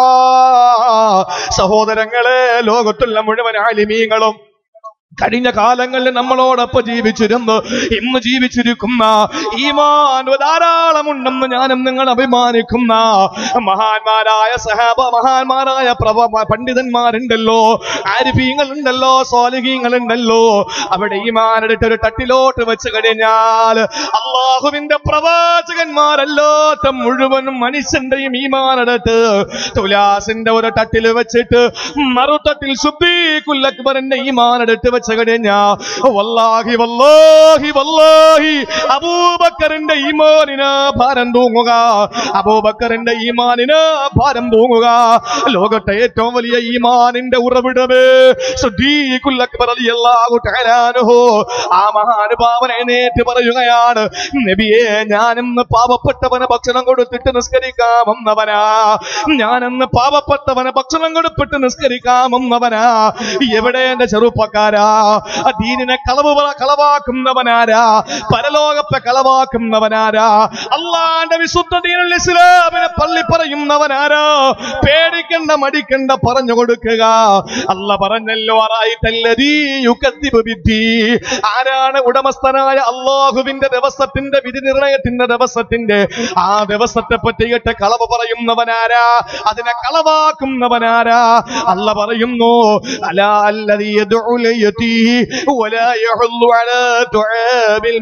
സഹോദരങ്ങളെ ലോകത്തുള്ള മുഴുവൻ ആലിമീങ്ങളും കഴിഞ്ഞ കാലങ്ങളിൽ നമ്മളോടൊപ്പം ജീവിച്ചിരുന്നു ഇന്ന് ജീവിച്ചിരിക്കുന്ന ഈമാൻ ധാരാളമുണ്ടെന്ന് ഞാനും നിങ്ങൾ അഭിമാനിക്കുന്ന മഹാന്മാരായ സഹാബ മഹാന്മാരായ പ്രഭ പണ്ഡിതന്മാരുണ്ടല്ലോ ആരിഫീങ്ങളുണ്ടല്ലോ സ്വാലിഹീങ്ങളുണ്ടല്ലോ അവിടെ ഈമാനെടുത്ത് ഒരു തട്ടിലോട്ട് വെച്ച് കഴിഞ്ഞാൽ അള്ളാഹുവിന്റെ പ്രവാചകന്മാരല്ലാത്ത മുഴുവൻ മനുഷ്യന്റെയും ഈമാനെടുത്ത് തുലാസിന്റെ ഒരു തട്ടിൽ വെച്ചിട്ട് മറുതട്ടിൽ സുദ്ദീഖുൽ അക്ബറിന്റെ ഈമാനെടുത്ത് വെച്ച് കഴിഞ്ഞാ വല്ലാഹി വല്ലാഹി വല്ലാഹി അബൂബക്കറിന്റെ ഈമാനിന് ഭാരം തൂങ്ങുക അബൂബക്കറിന്റെ ഈമാനിന് ഭാരം തൂങ്ങുക ലോകത്തെ ഏറ്റവും വലിയ ഈമാനിന്റെ ഉറവിടമേ സുദ്ദീഖുൽ അക്ബർ റളിയല്ലാഹു തആല അൻഹു ആ മഹാനുഭാവനെ നേറ്റ് പറയുകയാണ് നബിയെ ഞാനിന്ന് പാവപ്പെട്ടവന് ഭക്ഷണം കൊടുത്തിട്ട് നിസ്കരിക്കാമെന്നവനാ ഞാനിന്ന് പാവപ്പെട്ടവന് ഭക്ഷണം കൊടുത്തിട്ട് നിസ്കരിക്കാമെന്നവനാ എവിടെ എന്റെ ചെറുപ്പക്കാരാ ആ ദീനിനെ കളവ് പറ- കളവാക്കുന്നവനാരാ പരലോകത്തെ കളവാക്കുന്നവനാരാ അള്ളാന്റെ വിശുദ്ധ ദീനുൽ ഇസ്ലാമിനെ പള്ളി പറയുന്നവനാരാ പേടിക്കണ്ട മടിക്കണ്ട പറഞ്ഞു കൊടുക്കുക അല്ല പറഞ്ഞല്ലോ അറായിട്ടല്ലതീ യുക്കദ്ദിബു ബിദ്ദീ. ആരാണ് ഉടമസ്ഥനായ അള്ളാഹുവിന്റെ ദിവസത്തിന്റെ വിധി നിർണയത്തിന്റെ ദിവസത്തിന്റെ ആ ദിവസത്തെ പറ്റിയിട്ട് കളവ് പറയുന്നവനാരാ അതിനെ കളവാക്കുന്നവനാരാ അല്ല പറയുന്നു അലാ അല്ലദീ യദ്ഉൽ യതീം വലാ യഹുല്ലു അലാ ദുആബിൽ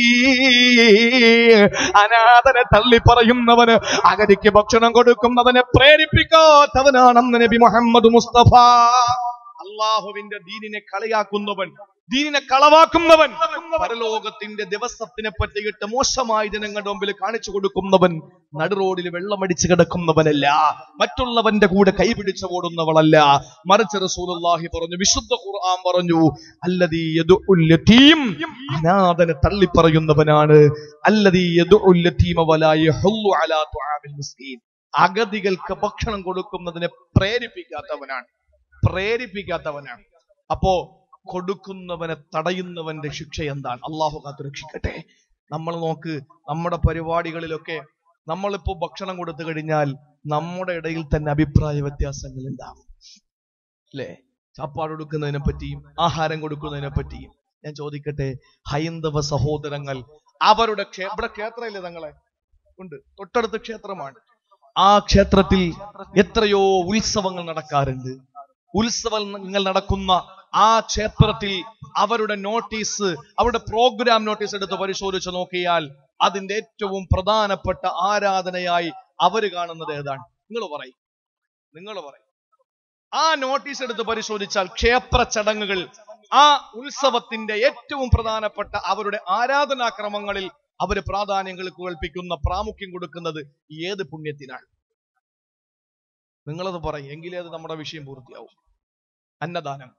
മിസ്കീൻ അനാഥനെ തള്ളി പറയുന്നവന് അഗതിക്ക് ഭക്ഷണം കൊടുക്കുന്നവനെ പ്രേരിപ്പിക്കാത്തവനാണെന്ന് നബി മുഹമ്മദ് മുസ്തഫ അള്ളാഹുവിന്റെ ദീനിനെ കളിയാക്കുന്നവൻ ദീനിനെ കളവാക്കുന്നവൻ പരലോകത്തിന്റെ ദിവസത്തിനെ പറ്റിയിട്ട് മോശമായി ജനങ്ങളുടെ മുമ്പിൽ കാണിച്ചു കൊടുക്കുന്നവൻ നടുറോഡിൽ വെള്ളമടിച്ച് കിടക്കുന്നവനല്ല മറ്റുള്ളവന്റെ കൂടെ കൈപിടിച്ച് ഓടുന്നവളല്ല മറിച്ച് റസൂലുള്ളാഹി പറഞ്ഞു വിശുദ്ധ ഖുർആൻ പറഞ്ഞു അല്ലദീ യദ്ഉൽ യതീം അനാഥനെ തള്ളി പറയുന്നവനാണ് അല്ലദീ യദ്ഉൽ യതീമ വലാ യഹുല്ലു അലാ തുആമിൽ മിസ്കീൻ അഗതികൾക്ക് ഭക്ഷണം കൊടുക്കുന്നതിനെ പ്രേരിപ്പിക്കാത്തവനാണ് പ്രേരിപ്പിക്കാത്തവനാണ് അപ്പോ കൊടുക്കുന്നവനെ തടയുന്നവന്റെ ശിക്ഷ എന്താണ് അള്ളാഹു കാത്തു രക്ഷിക്കട്ടെ നമ്മൾ നോക്ക് നമ്മുടെ പരിപാടികളിലൊക്കെ നമ്മളിപ്പോ ഭക്ഷണം കൊടുത്തു കഴിഞ്ഞാൽ നമ്മുടെ ഇടയിൽ തന്നെ അഭിപ്രായ വ്യത്യാസങ്ങൾ ഉണ്ടാവും അല്ലേ ചാപ്പാട് കൊടുക്കുന്നതിനെ പറ്റിയും ആഹാരം കൊടുക്കുന്നതിനെ പറ്റിയും ഞാൻ ചോദിക്കട്ടെ ഹൈന്ദവ സഹോദരങ്ങൾ അവരുടെ ക്ഷേ- ഇവിടെ ക്ഷേത്രമില്ലേ തങ്ങളെ ഉണ്ട് തൊട്ടടുത്ത് ക്ഷേത്രമാണ് ആ ക്ഷേത്രത്തിൽ എത്രയോ ഉത്സവങ്ങൾ നടക്കാറുണ്ട് ഉത്സവങ്ങൾ നടക്കുന്ന ആ ക്ഷേത്രത്തിൽ അവരുടെ നോട്ടീസ് അവരുടെ പ്രോഗ്രാം നോട്ടീസ് എടുത്ത് പരിശോധിച്ച് നോക്കിയാൽ അതിന്റെ ഏറ്റവും പ്രധാനപ്പെട്ട ആരാധനയായി അവര് കാണുന്നത് ഏതാണ് നിങ്ങൾ പറയും നിങ്ങൾ പറയും ആ നോട്ടീസ് എടുത്ത് പരിശോധിച്ചാൽ ക്ഷേത്ര ചടങ്ങുകൾ ആ ഉത്സവത്തിന്റെ ഏറ്റവും പ്രധാനപ്പെട്ട അവരുടെ ആരാധനാക്രമങ്ങളിൽ അവര് പ്രാധാന്യങ്ങൾക്ക് കൽപ്പിക്കുന്ന പ്രാമുഖ്യം കൊടുക്കുന്നത് ഏത് പുണ്യത്തിനാണ് നിങ്ങളത് പറയും എങ്കിലേ അത് നമ്മുടെ വിഷയം പൂർത്തിയാവും അന്നദാനം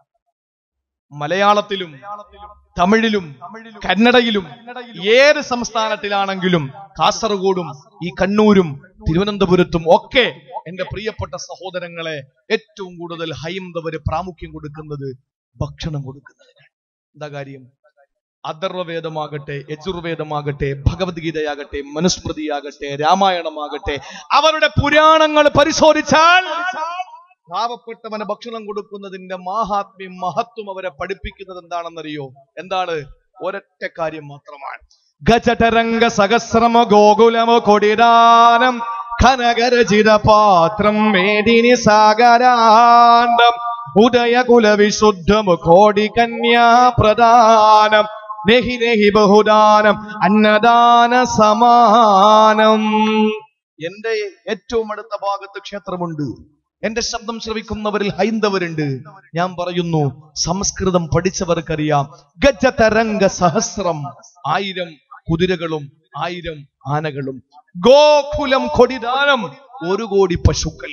മലയാളത്തിലും തമിഴിലും കന്നഡയിലും ഏത് സംസ്ഥാനത്തിലാണെങ്കിലും കാസർഗോഡും ഈ കണ്ണൂരും തിരുവനന്തപുരത്തും ഒക്കെ എന്റെ പ്രിയപ്പെട്ട സഹോദരങ്ങളെ ഏറ്റവും കൂടുതൽ ഹൈന്ദവര് പ്രാമുഖ്യം കൊടുക്കുന്നത് ഭക്ഷണം കൊടുക്കുന്നതിനാണ് എന്താ കാര്യം അഥർവവേദമാകട്ടെ യജുർവേദമാകട്ടെ ഭഗവത്ഗീതയാകട്ടെ മനുസ്മൃതിയാകട്ടെ രാമായണമാകട്ടെ അവരുടെ പുരാണങ്ങൾ പരിശോധിച്ചാൽ പാവപ്പെട്ടവന് ഭക്ഷണം കൊടുക്കുന്നതിന്റെ മാഹാത്മ്യം മഹത്വം അവരെ പഠിപ്പിക്കുന്നത് എന്താണെന്നറിയോ എന്താണ് ഒരൊറ്റ കാര്യം മാത്രമാണ് ഗജടരംഗ സഹസ്രമ ഗോകുലമ കൊടിദാനം ഖനകരചിത പാത്രം മേദിനി സാഗരാണ്ടം ഉദയകുല വിശുദ്ധമു കോടി കന്യാ പ്രദാനം നെഹി നെഹി ബഹുദാനം അന്നദാന സമാനം എന്റെ ഏറ്റവും അടുത്ത ഭാഗത്ത് ക്ഷേത്രമുണ്ട് എന്റെ ശബ്ദം ശ്രവിക്കുന്നവരിൽ ഹൈന്ദവരുണ്ട് ഞാൻ പറയുന്നു സംസ്കൃതം പഠിച്ചവർക്കറിയാം ഗജതരംഗ സഹസ്രം ആയിരം കുതിരകളും ആയിരം ആനകളും ഗോകുലം കൊടിദാനം ഒരു കോടി പശുക്കൾ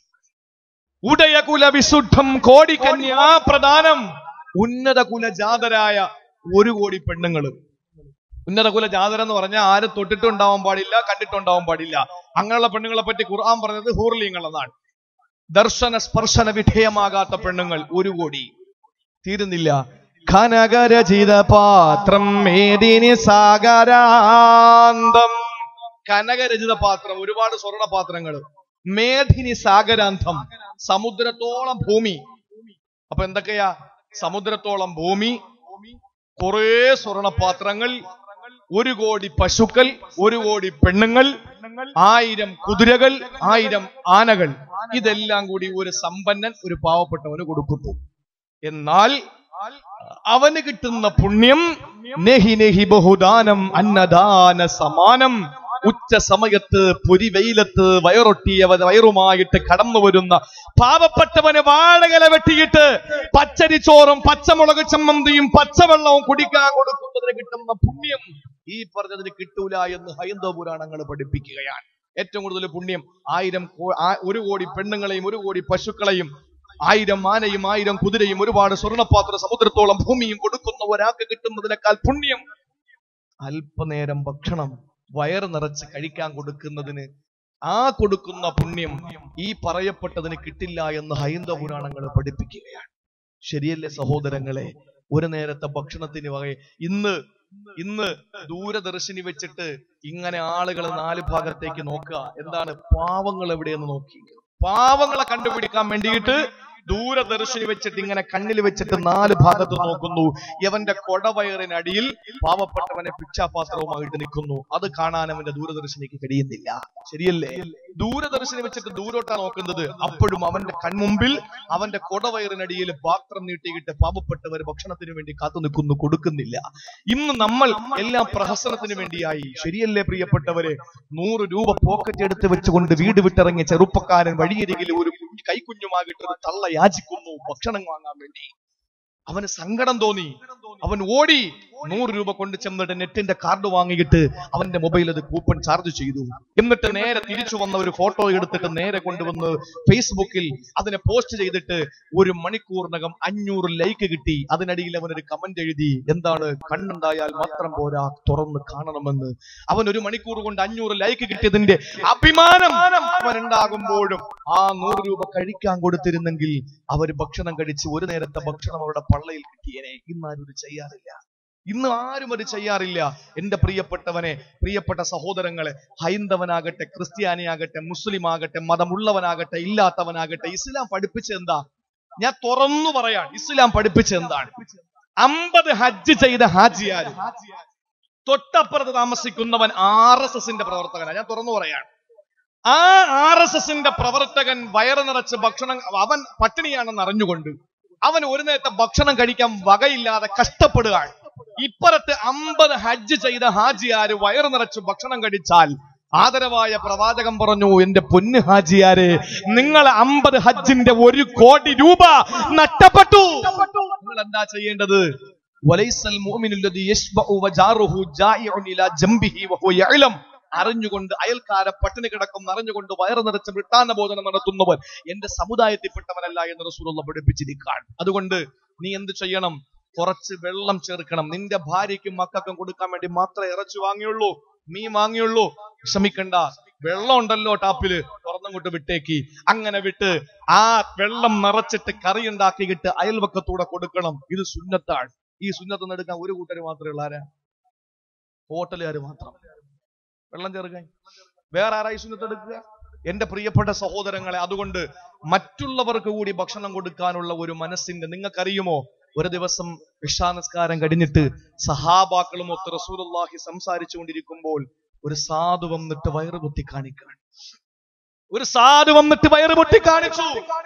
ഉദയകുല വിശുദ്ധം കോടി കന്യാ പ്രധാനം ഉന്നത കുലജാതരായ ഒരു കോടി പെണ്ണുങ്ങൾ ഉന്നത കുല ജാതര എന്ന് പറഞ്ഞാൽ ആരും തൊട്ടിട്ടുണ്ടാവാൻ പാടില്ല കണ്ടിട്ടുണ്ടാവാൻ പാടില്ല അങ്ങനെയുള്ള പെണ്ണുങ്ങളെ പറ്റി ഖുർആൻ പറഞ്ഞത് ഹൂർലിങ്ങൾ എന്നാണ് ദർശന സ്പർശന വിധേയമാകാത്ത പെണ്ണുങ്ങൾ ഒരു കോടി തീരുന്നില്ല ഖനകരചിത പാത്രം മേദിനി സാഗരാന്തം കനകരചിത പാത്രം ഒരുപാട് സ്വർണ്ണ പാത്രങ്ങൾ മേധിനി സാഗരാന്തം സമുദ്രത്തോളം ഭൂമി അപ്പൊ എന്തൊക്കെയാ സമുദ്രത്തോളം ഭൂമി കുറേ സ്വർണപാത്രങ്ങൾ ഒരു കോടി പശുക്കൾ ഒരു കോടി പെണ്ണുങ്ങൾ ആയിരം കുതിരകൾ ആയിരം ആനകൾ ഇതെല്ലാം കൂടി ഒരു സമ്പന്നൻ ഒരു പാവപ്പെട്ടവന് കൊടുക്കുന്നു എന്നാൽ അവന് കിട്ടുന്ന പുണ്യം നെഹി നെഹി ബഹുദാനം അന്നദാന സമാനം ഉച്ച സമയത്ത് പൊരിവെയിലത്ത് വയറൊട്ടിയ വയറുമായിട്ട് കടന്നു വരുന്ന പാവപ്പെട്ടവന് വാഴകല വെട്ടിയിട്ട് പച്ചരിച്ചോറും പച്ചമുളക് ചമ്മന്തിയും പച്ചവെള്ളവും കുടിക്കാൻ കൊടുക്കുന്നതിന് കിട്ടുന്ന പുണ്യം ഈ പറഞ്ഞതിന് കിട്ടൂല എന്ന് ഹൈന്ദവ പുരാണങ്ങൾ പഠിപ്പിക്കുകയാണ് ഏറ്റവും കൂടുതൽ പുണ്യം ആയിരം കോ- ആ- ഒരു കോടി പെണ്ണുങ്ങളെയും ഒരു കോടി പശുക്കളെയും ആയിരം ആനയും ആയിരം കുതിരയും ഒരുപാട് സ്വർണ്ണപാത്ര സമുദ്രത്തോളം ഭൂമിയും കൊടുക്കുന്ന ഒരാൾക്ക് കിട്ടുന്നതിനേക്കാൾ പുണ്യം അല്പനേരം ഭക്ഷണം വയറ് നിറച്ച് കഴിക്കാൻ കൊടുക്കുന്നതിന് ആ കൊടുക്കുന്ന പുണ്യം ഈ പറയപ്പെട്ടതിന് കിട്ടില്ല എന്ന് ഹൈന്ദവ പുരാണങ്ങൾ പഠിപ്പിക്കുകയാണ് ശരിയല്ലേ സഹോദരങ്ങളെ ഒരു നേരത്തെ ഭക്ഷണത്തിന് വക ഇന്ന് ഇന്ന് ദൂരദർശിനി വെച്ചിട്ട് ഇങ്ങനെ ആളുകൾ നാല് ഭാഗത്തേക്ക് നോക്കുക എന്താണ് പാവങ്ങൾ എവിടെയെന്ന് നോക്കി പാവങ്ങളെ കണ്ടുപിടിക്കാൻ വേണ്ടിയിട്ട് ദൂരദർശിനി വെച്ചിട്ട് ഇങ്ങനെ കണ്ണിൽ വെച്ചിട്ട് നാല് ഭാഗത്ത് നോക്കുന്നു യവന്റെ കൊടവയറിനടിയിൽ പാവപ്പെട്ടവനെ ഭിക്ഷാപാത്രവുമായിട്ട് നിൽക്കുന്നു അത് കാണാൻ അവന്റെ ദൂരദർശിനിക്ക് കഴിയുന്നില്ല ശരിയല്ലേ ദൂരദർശിനി വെച്ചിട്ട് ദൂരോട്ടാ നോക്കുന്നത് അപ്പോഴും അവന്റെ കൺമുമ്പിൽ അവന്റെ കൊടവയറിനടിയിൽ പാത്രം നീട്ടിയിട്ട് പാവപ്പെട്ടവർ ഭക്ഷണത്തിന് വേണ്ടി കാത്തു നിൽക്കുന്നു കൊടുക്കുന്നില്ല ഇന്ന് നമ്മൾ എല്ലാം പ്രഹസനത്തിന് വേണ്ടിയായി ശരിയല്ലേ പ്രിയപ്പെട്ടവരെ നൂറ് രൂപ പോക്കറ്റ് എടുത്ത് വെച്ചുകൊണ്ട് വീട് വിട്ടിറങ്ങിയ ചെറുപ്പക്കാരൻ വഴിയരികിൽ ഒരു കുഞ്ഞ് കൈക്കുഞ്ഞുമാകിട്ട് ഒരു തള്ള യാചിക്കുന്നു ഭക്ഷണം വാങ്ങാൻ വേണ്ടി അവന് സങ്കടം തോന്നി അവൻ ഓടി നൂറ് രൂപ കൊണ്ട് ചെന്നിട്ട് നെറ്റിന്റെ കാർഡ് വാങ്ങിയിട്ട് അവന്റെ മൊബൈൽ അത് കൂപ്പൺ ചാർജ് ചെയ്തു എന്നിട്ട് നേരെ തിരിച്ചു വന്ന ഒരു ഫോട്ടോ എടുത്തിട്ട് നേരെ കൊണ്ടുവന്ന് ഫേസ്ബുക്കിൽ അതിനെ പോസ്റ്റ് ചെയ്തിട്ട് ഒരു മണിക്കൂറിനകം അഞ്ഞൂറ് ലൈക്ക് കിട്ടി അതിനടിയിൽ അവൻ ഒരു കമന്റ് എഴുതി എന്താണ് കണ്ണുണ്ടായാൽ മാത്രം പോരാ തുറന്ന് കാണണമെന്ന് അവൻ ഒരു മണിക്കൂർ കൊണ്ട് അഞ്ഞൂറ് ലൈക്ക് കിട്ടിയതിന്റെ അഭിമാനം അവനുണ്ടാകുമ്പോഴും ആ നൂറ് രൂപ കഴിക്കാൻ കൊടുത്തിരുന്നെങ്കിൽ അവർ ഭക്ഷണം കഴിച്ച് ഒരു നേരത്തെ ഭക്ഷണം അവരുടെ പള്ളയിൽ കിട്ടിയേനെ ഇന്ന് ആരും ഇത് ചെയ്യാറില്ല ഇന്ന് ആരും അത് ചെയ്യാറില്ല എന്റെ പ്രിയപ്പെട്ടവനെ പ്രിയപ്പെട്ട സഹോദരങ്ങളെ ഹൈന്ദവനാകട്ടെ ക്രിസ്ത്യാനിയാകട്ടെ മുസ്ലിം ആകട്ടെ മതമുള്ളവനാകട്ടെ ഇല്ലാത്തവനാകട്ടെ ഇസ്ലാം പഠിപ്പിച്ച എന്താ ഞാൻ തുറന്നു പറയാൻ ഇസ്ലാം പഠിപ്പിച്ച എന്താണ് അമ്പത് ഹജ്ജ് ചെയ്ത ഹാജിയാര് തൊട്ടപ്പുറത്ത് താമസിക്കുന്നവൻ ആർ എസ് എസിന്റെ പ്രവർത്തകനാണ് ഞാൻ തുറന്നു പറയാണ് ആ ആർ എസ് എസിന്റെ പ്രവർത്തകൻ വയറ് നിറച്ച് ഭക്ഷണം അവൻ പട്ടിണിയാണെന്ന് അറിഞ്ഞുകൊണ്ട് അവൻ ഒരു നേരത്തെ ഭക്ഷണം കഴിക്കാൻ വകയില്ലാതെ കഷ്ടപ്പെടുകയാണ് ഇപ്പുറത്ത് അമ്പത് ഹജ്ജ് ചെയ്ത ഹാജിയാര് വയറ് നിറച്ച് ഭക്ഷണം കഴിച്ചാൽ ആദരവായ പ്രവാചകൻ പറഞ്ഞു എന്റെ പൊന്ന് ഹാജിയാരെ നിങ്ങൾ അമ്പത് ഹജ്ജിന്റെ ഒരു കോടി രൂപ നഷ്ടപ്പെട്ടു നിങ്ങൾ എന്താ ചെയ്യേണ്ടത് വലൈസൽ മുഅ്മിനു അല്ലദീ യശ്ബഉ വജാറുഹു ജായിഉൻ ഇലാ ജംബിഹി വഹുവ യഅലം അറിഞ്ഞുകൊണ്ട് അയൽക്കാരെ പട്ടിണി കിടക്കും അറിഞ്ഞുകൊണ്ട് വയറ് നിറച്ച് വൃത്താന്ന ബോധനം നടത്തുന്നവൻ എന്റെ സമുദായത്തിൽപ്പെട്ടവനല്ല എന്ന് റസൂലുള്ള പഠിപ്പിച്ചിരിക്കുകയാണ് അതുകൊണ്ട് നീ എന്ത് ചെയ്യണം കുറച്ച് വെള്ളം ചേർക്കണം നിന്റെ ഭാര്യയ്ക്കും മക്കൾക്കും കൊടുക്കാൻ വേണ്ടി മാത്രമേ ഇറച്ചി വാങ്ങിയുള്ളൂ മീൻ വാങ്ങിയുള്ളൂ വിഷമിക്കണ്ട വെള്ളം ഉണ്ടല്ലോ ടാപ്പില് തുറന്നങ്ങോട്ട് വിട്ടേക്ക് അങ്ങനെ വിട്ട് ആ വെള്ളം നിറച്ചിട്ട് കറി ഉണ്ടാക്കിയിട്ട് അയൽവക്കത്തൂടെ കൊടുക്കണം ഇത് സുന്നത്താണ് ഈ സുന്നത്ത് എടുക്കാൻ ഒരു കൂട്ടര് മാത്രമേ ഉള്ള ആരാ ഹോട്ടലുകാർ മാത്രം വെള്ളം ചേർക്കാൻ വേറെ ആരായി സുന്നത്ത് എടുക്കുക എന്റെ പ്രിയപ്പെട്ട സഹോദരങ്ങളെ അതുകൊണ്ട് മറ്റുള്ളവർക്ക് കൂടി ഭക്ഷണം കൊടുക്കാനുള്ള ഒരു മനസ്സിന്റെ നിങ്ങൾക്കറിയുമോ ഒരു ദിവസം ഇഷാനസ്കാരം കഴിഞ്ഞിട്ട് സഹാബാക്കളും ഒത്ത് റസൂലുള്ളാഹി സംസാരിച്ചു കൊണ്ടിരിക്കുമ്പോൾ ഒരു സാധു വന്നിട്ട് വയറ് പൊത്തി കാണിക്കാൻ ഒരു സാധു വന്നിട്ട് വയറ് പൊട്ടി കാണിച്ചു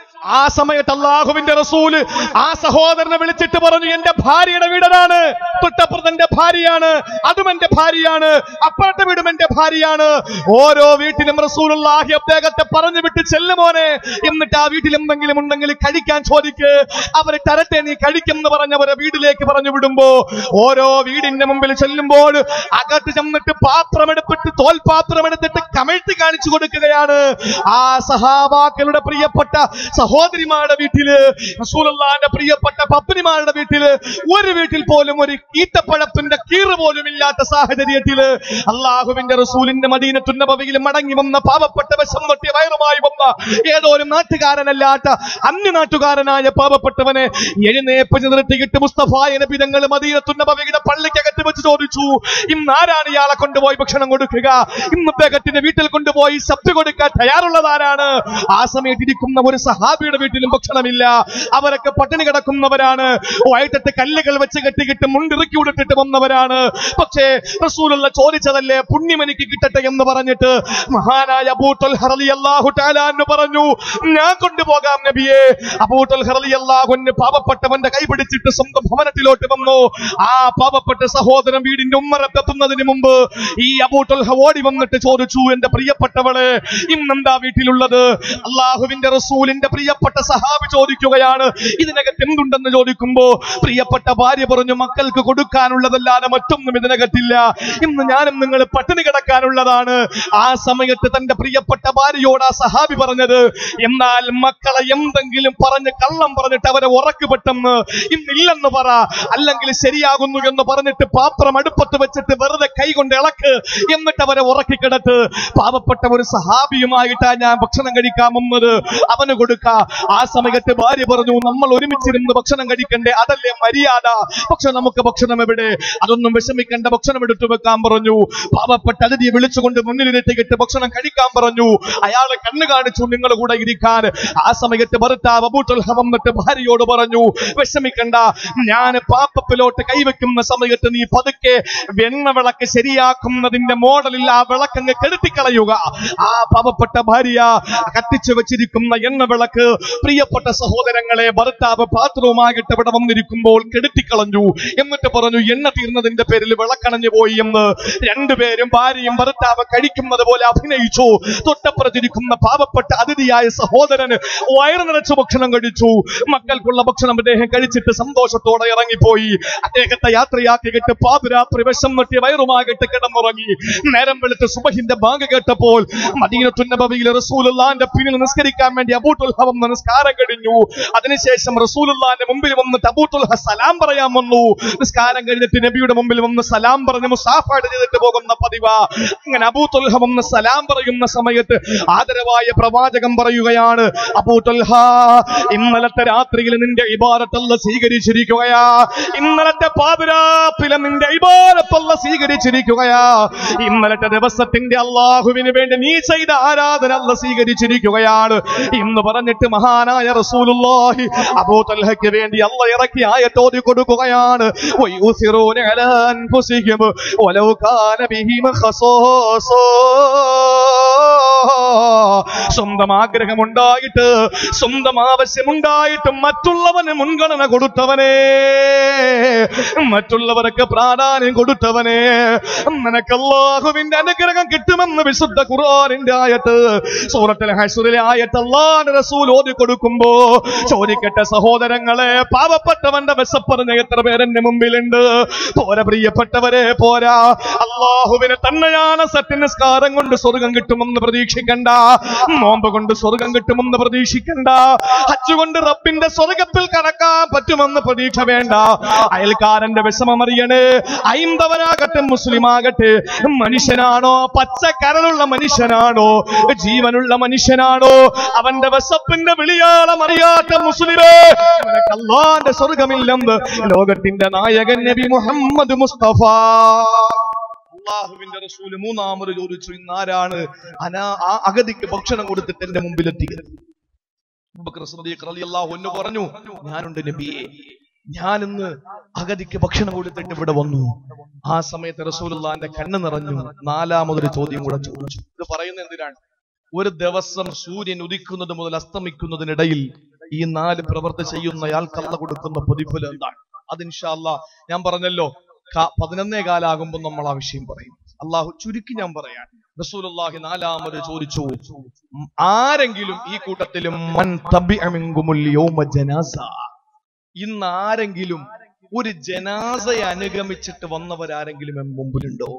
ആ സമയത്ത് അള്ളാഹുവിന്റെ റസൂല് ആ സഹോദരനെ വിളിച്ചിട്ട് പറഞ്ഞു എന്റെ ഭാര്യയുടെ വീടനാണ് തൊട്ടപ്പുറത്തെ ഭാര്യയാണ് അതും എന്റെ ഭാര്യയാണ് അപ്പുറത്തെ വീടും എന്റെ ഭാര്യയാണ് ഓരോ വീട്ടിലും റസൂലുള്ളാഹി അദ്ദേഹത്തെ പറഞ്ഞു വിട്ട് ചെല്ലുമോനെ എന്നിട്ട് ആ വീട്ടിൽ എന്തെങ്കിലും ഉണ്ടെങ്കിൽ കഴിക്കാൻ ചോദിക്ക് അവര് തരട്ടെ നീ കഴിക്കുമെന്ന് പറഞ്ഞവരെ വീട്ടിലേക്ക് പറഞ്ഞു വിടുമ്പോ ഓരോ വീടിന്റെ മുമ്പിൽ ചെല്ലുമ്പോൾ അകത്ത് ചെന്നിട്ട് പാത്രമെടുത്തിട്ട് തോൽപാത്രം എടുത്തിട്ട് കമിഴ്ത്തി കാണിച്ചു കൊടുക്കുകയാണ് ആ സഹാബാക്കളുടെ പ്രിയപ്പെട്ട സഹോദരിമാരുടെ വീട്ടില് റസൂലുള്ളാന്റെ പ്രിയപ്പെട്ട പത്നിമാരുടെ വീട്ടില് ഒരു വീട്ടിൽ പോലും ഒരു ഈത്തപ്പഴത്തിന്റെ കീറ് പോലും ഇല്ലാത്ത സാഹചര്യത്തില് അള്ളാഹുവിന്റെ റസൂലിന്റെ മദീനത്തുന്നബവിയിൽ മടങ്ങി വന്ന പാവപ്പെട്ട വിഷം തൊട്ടിയ വയറുമായി വന്ന ഏതോ ഒരു നാട്ടുകാരനല്ലാത്ത അന്യ നാട്ടുകാരനായ പാവപ്പെട്ടവനെ എഴുന്നേപ്പ് നിർത്തിയിട്ട് മുസ്തഫായ നബിതങ്ങൾ മദീനത്തുന്നബവിയുടെ പള്ളിക്കകത്ത് വെച്ച് ചോദിച്ചു ഇന്ന് ആരാണ് ഇയാളെ കൊണ്ടുപോയി ഭക്ഷണം കൊടുക്കുക ഇന്ന് അദ്ദേഹത്തിന്റെ വീട്ടിൽ കൊണ്ടുപോയി സബ്ജ് കൊടുക്കാൻ തയ്യാറുള്ളതാരാണ് ആ സമയത്ത് ഇരിക്കുന്ന ഒരു സഹാബിയുടെ വീട്ടിലും ഭക്ഷണമില്ല അവരൊക്കെ പട്ടിണി കിടക്കുന്നവരാണ് വൈകിട്ട് കല്ലുകൾ വെച്ച് കെട്ടിക്കിട്ട് മുണ്ടിറുക്കി ഉടുത്തിട്ട് വന്നവരാണ് പക്ഷേ റസൂലുള്ള ചോദിച്ചതല്ലേ പുണ്യം എനിക്ക് കിട്ടട്ടെ എന്ന് പറഞ്ഞിട്ട് മഹാനായ അബൂട്ടൽ ഹറലി അള്ളാഹു ടാലാന്ന് പറഞ്ഞു ഞാൻ കൊണ്ടുപോകാം നബിയെ അബൂട്ടൽ ഹറലി അള്ളാഹുന് പാവപ്പെട്ടവന്റെ കൈ പിടിച്ചിട്ട് സ്വന്തം ഭവനത്തിലോട്ട് വന്നു ആ പാവപ്പെട്ട സഹോദരൻ വീടിന്റെ ഉമ്മറത്തെത്തുന്നതിന് മുമ്പ് ഈ അബൂട്ടൽ ഓടി വന്നിട്ട് ചോദിച്ചു എന്റെ പ്രിയപ്പെട്ടവളെ ഇന്നെന്താ വീട്ടിലുള്ളത് അള്ളാഹുവിന്റെ റസൂലിന്റെ പ്രിയപ്പെട്ട സഹാബി ചോദിക്കുകയാണ് ഇതിനകത്ത് എന്തുണ്ടെന്ന് ചോദിക്കുമ്പോ പ്രിയപ്പെട്ട ഭാര്യ പറഞ്ഞു മക്കൾക്ക് കൊടുക്കാനുള്ളതല്ലാതെ മറ്റൊന്നും ഇതിനകത്തില്ല ഇന്ന് ഞാനും നിങ്ങൾ പട്ടിണി കിടക്കാനുള്ളതാണ് ആ സമയത്ത് തന്റെ പ്രിയപ്പെട്ട ഭാര്യയോട് ആ സഹാബി പറഞ്ഞത് എന്നാൽ മക്കളെ എന്തെങ്കിലും പറഞ്ഞ് കള്ളം പറഞ്ഞിട്ട് അവരെ ഉറക്ക് പെട്ടെന്ന് ഇന്നില്ലെന്ന് പറ അല്ലെങ്കിൽ ശരിയാകുന്നു എന്ന് പറഞ്ഞിട്ട് പാത്രം അടുപ്പത്ത് വെച്ചിട്ട് വെറുതെ കൈ കൊണ്ട് ഇളക്ക് എന്നിട്ട് അവരെ ഉറക്കിക്കിടത്ത് പാവപ്പെട്ട ഒരു സഹാബിയുമായിട്ടാ ഞാൻ ഭക്ഷണം കഴിക്കാൻ വന്നത് അവന് കൊടുക്ക ആ സമയത്ത് ഭാര്യ പറഞ്ഞു നമ്മൾ ഒരുമിച്ചിരുന്ന് ഭക്ഷണം കഴിക്കണ്ടേ അതല്ലേ മര്യാദ പക്ഷെ നമുക്ക് ഭക്ഷണം എവിടെ അതൊന്നും വിഷമിക്കേണ്ട ഭക്ഷണം എടുത്തു വെക്കാൻ പറഞ്ഞു പാവപ്പെട്ട അതിഥിയെ വിളിച്ചുകൊണ്ട് മുന്നിലിരുത്തിയിട്ട് ഭക്ഷണം കഴിക്കാൻ പറഞ്ഞു അയാളെ കണ്ണു കാണിച്ചു നിങ്ങൾ കൂടെ ഇരിക്കാൻ ആ സമയത്ത് ഭർത്താവ് അബൂട്ടുൽ വന്നിട്ട് ഭാര്യയോട് പറഞ്ഞു വിഷമിക്കണ്ട ഞാൻ പാപ്പപ്പിലോട്ട് കൈവെക്കുന്ന സമയത്ത് നീ പതുക്കെ വെണ്ണ വിളക്ക് ശരിയാക്കുന്നതിന്റെ മോഡലിൽ ആ വിളക്കങ്ങ് കെടുത്തിക്കളയുക ആ പാവപ്പെട്ട ഭാര്യ കത്തിച്ചു വെച്ചിരിക്കുന്ന എണ്ണ വിളക്ക് പ്രിയപ്പെട്ട സഹോദരങ്ങളെ ഭർത്താവ് പാത്രവുമായിട്ട് ഇവിടെ വന്നിരിക്കുമ്പോൾ കെടുത്തിക്കളഞ്ഞു എന്നിട്ട് പറഞ്ഞു എണ്ണ തീർന്നതിന്റെ പേരിൽ വിളക്കണഞ്ഞു പോയി എന്ന് രണ്ടുപേരും ഭാര്യയും ഭർത്താവ് കഴിക്കുന്നത് പോലെ അഭിനയിച്ചു തൊട്ടപ്പുറത്തിരിക്കുന്ന പാവപ്പെട്ട അതിഥിയായ സഹോദരന് വയറ് നിറച്ച് ഭക്ഷണം കഴിച്ചു മക്കൾക്കുള്ള ഭക്ഷണം അദ്ദേഹം കഴിച്ചിട്ട് സന്തോഷത്തോടെ ഇറങ്ങിപ്പോയി അദ്ദേഹത്തെ യാത്രയാക്കിയിട്ട് പാതിരാത്രി വിഷം നട്ടിയ വയറുമാകിട്ട് കിടന്നുറങ്ങി നേരം വെളുത്ത് സുബഹിന്റെ ബാങ്ക് കേട്ടപ്പോൾ മദീനത്തുന്നബവിയിൽ റസൂലുള്ളാന്റെ പിന്നിൽ നിസ്കരിക്കാൻ വേണ്ടി അബൂട്ടുൽഹവം നിസ്കാരം കഴിഞ്ഞു അതിനുശേഷം റസൂലുള്ളാന്റെ മുമ്പിൽ വന്നിട്ട് അബൂട്ടുൽഹ സലാം പറയാൻ വന്നു നിസ്കാരം കഴിഞ്ഞിട്ട് നബിയുടെ മുമ്പിൽ വന്ന് സലാം പറഞ്ഞ് മുസാഫാട് ചെയ്തിട്ട് പോകുന്ന പതിവ് അങ്ങനെ അബൂത്തുൽഹ വന്ന് സലാം പറയുന്ന സമയത്ത് ആദരവായ പ്രവാചകം പറയുകയാണ് അബൂത്തുൽഹ ഇന്നലത്തെ രാത്രിയിൽ നിന്റെ ഇബാരത്തല്ല സ്വീകരിച്ചിരിക്കുകയാ ഇന്നലത്തെ പാതിരാപ്പിലെ നിന്റെ ഇബാരത്തല്ല സ്വീകരിച്ചിരിക്കുകയാ ഇന്നലത്തെ ദിവസത്തിന്റെ അള്ളാഹുവിന് വേണ്ടി നീ ചെയ്ത ആരാധന അല്ല സ്വീകരിച്ചിരിക്കുകയാണ് എന്ന് പറഞ്ഞിട്ട് മഹാനായ റസൂലുള്ളാഹി അബൂതൽഹയ്ക്ക് വേണ്ടി അല്ല ഇറക്കി ആയത്തോതി കൊടുക്കുകയാണ് ويؤثرون على أنفسهم ولو كان بهم خصاصة സ്വന്തം ആഗ്രഹമുണ്ടായിട്ട് സ്വന്തം ആവശ്യമുണ്ടായിട്ടും മറ്റുള്ളവന് മുൻഗണന കൊടുത്തവനെ മറ്റുള്ളവർക്ക് പ്രാധാന്യം കൊടുത്തവനെ നിനക്ക് അല്ലാഹുവിന്റെ അനുഗ്രഹം കിട്ടുമെന്ന് വിശുദ്ധ ഖുർആനിന്റെ ആയത്ത് സൂറത്തുൽ ഹശ്റിലെ ആയത്ത് അല്ലാഹുവിന്റെ റസൂൽ ഓതി കൊടുക്കുമ്പോ ചോദിക്കട്ടെ സഹോദരങ്ങളെ പാവപ്പെട്ടവന്റെ വിശപ്പറിഞ്ഞ എത്ര പേരെന്റെ മുമ്പിലുണ്ട് പോരാ പ്രിയപ്പെട്ടവരെ പോരാ അള്ളാഹുവിനെ തന്നെയാണ് സത്യനിസ്കാരം കൊണ്ട് സ്വർഗം കിട്ടുമെന്ന് പ്രതീക്ഷിക്കണ്ട നോമ്പ് കൊണ്ട് സ്വർഗം കിട്ടുമെന്ന് പ്രതീക്ഷിക്കണ്ട ഹജ്ജ് കൊണ്ട് റബ്ബിന്റെ സ്വർഗത്തിൽ കടക്കാൻ പറ്റുമെന്ന് പ്രതീക്ഷ വേണ്ട അയൽക്കാരന്റെ വിഷമം അറിയണേ ഐമ്പവനാകട്ടെ മുസ്ലിം ആകട്ടെ മനുഷ്യനാണോ പച്ചക്കരലുള്ള മനുഷ്യനാണോ ജീവനുള്ള മനുഷ്യനാണോ അവന്റെ വിശപ്പിന്റെ വിളിയാളം അറിയാത്ത മുസ്ലിമേ നിനക്ക് അള്ളാന്റെ സ്വർഗമില്ലെന്ന് ലോകത്തിന്റെ നായകൻ നബി മുഹമ്മദ് മുസ്തഫ അള്ളാഹുവിന്റെ റസൂല് മൂന്നാമത് ചോദിച്ചു ഇന്ന് ആരാണ് അനാ ആ അഗതിക്ക് ഭക്ഷണം കൊടുത്തിട്ട് എന്റെ മുമ്പിൽ എത്തിയത് അബൂബക്കർ സിദ്ദീഖ് റളിയല്ലാഹു അൻഹു പറഞ്ഞു ഞാനുണ്ട് നബിയെ ഞാൻ ഇന്ന് അഗതിക്ക് ഭക്ഷണം കൊടുത്തിട്ട് ഇവിടെ വന്നു ആ സമയത്ത് റസൂലുള്ളാന്റെ കണ്ണ് നിറഞ്ഞു നാലാമതൊരു ചോദ്യം കൂടെ ചോദിച്ചു ഇത് പറയുന്നത് എന്തിനാണ് ഒരു ദിവസം സൂര്യൻ ഉദിക്കുന്നത് മുതൽ അസ്തമിക്കുന്നതിനിടയിൽ ഈ നാല് പ്രവൃത്തി ചെയ്യുന്നയാൾ കള്ള കൊടുക്കുന്ന പ്രതിഫലം എന്താണ് അത് ഇൻഷാല്ല ഞാൻ പറഞ്ഞല്ലോ ക- പതിനൊന്നേ കാലാകുമ്പോൾ നമ്മൾ ആ വിഷയം പറയും അള്ളാഹു ചുരുക്കി ഞാൻ പറയാൻ റസൂലുള്ളാഹി നാലാമത് ചോദിച്ചു ഉം, ആരെങ്കിലും ഈ കൂട്ടത്തിലും മൻ തബിഅ മിൻകുമുൽ യൗമ ജനാസ ഇന്ന് ആരെങ്കിലും ഒരു ജനാസയെ അനുഗമിച്ചിട്ട് വന്നവരാരെങ്കിലും എൻ മുമ്പിലുണ്ടോ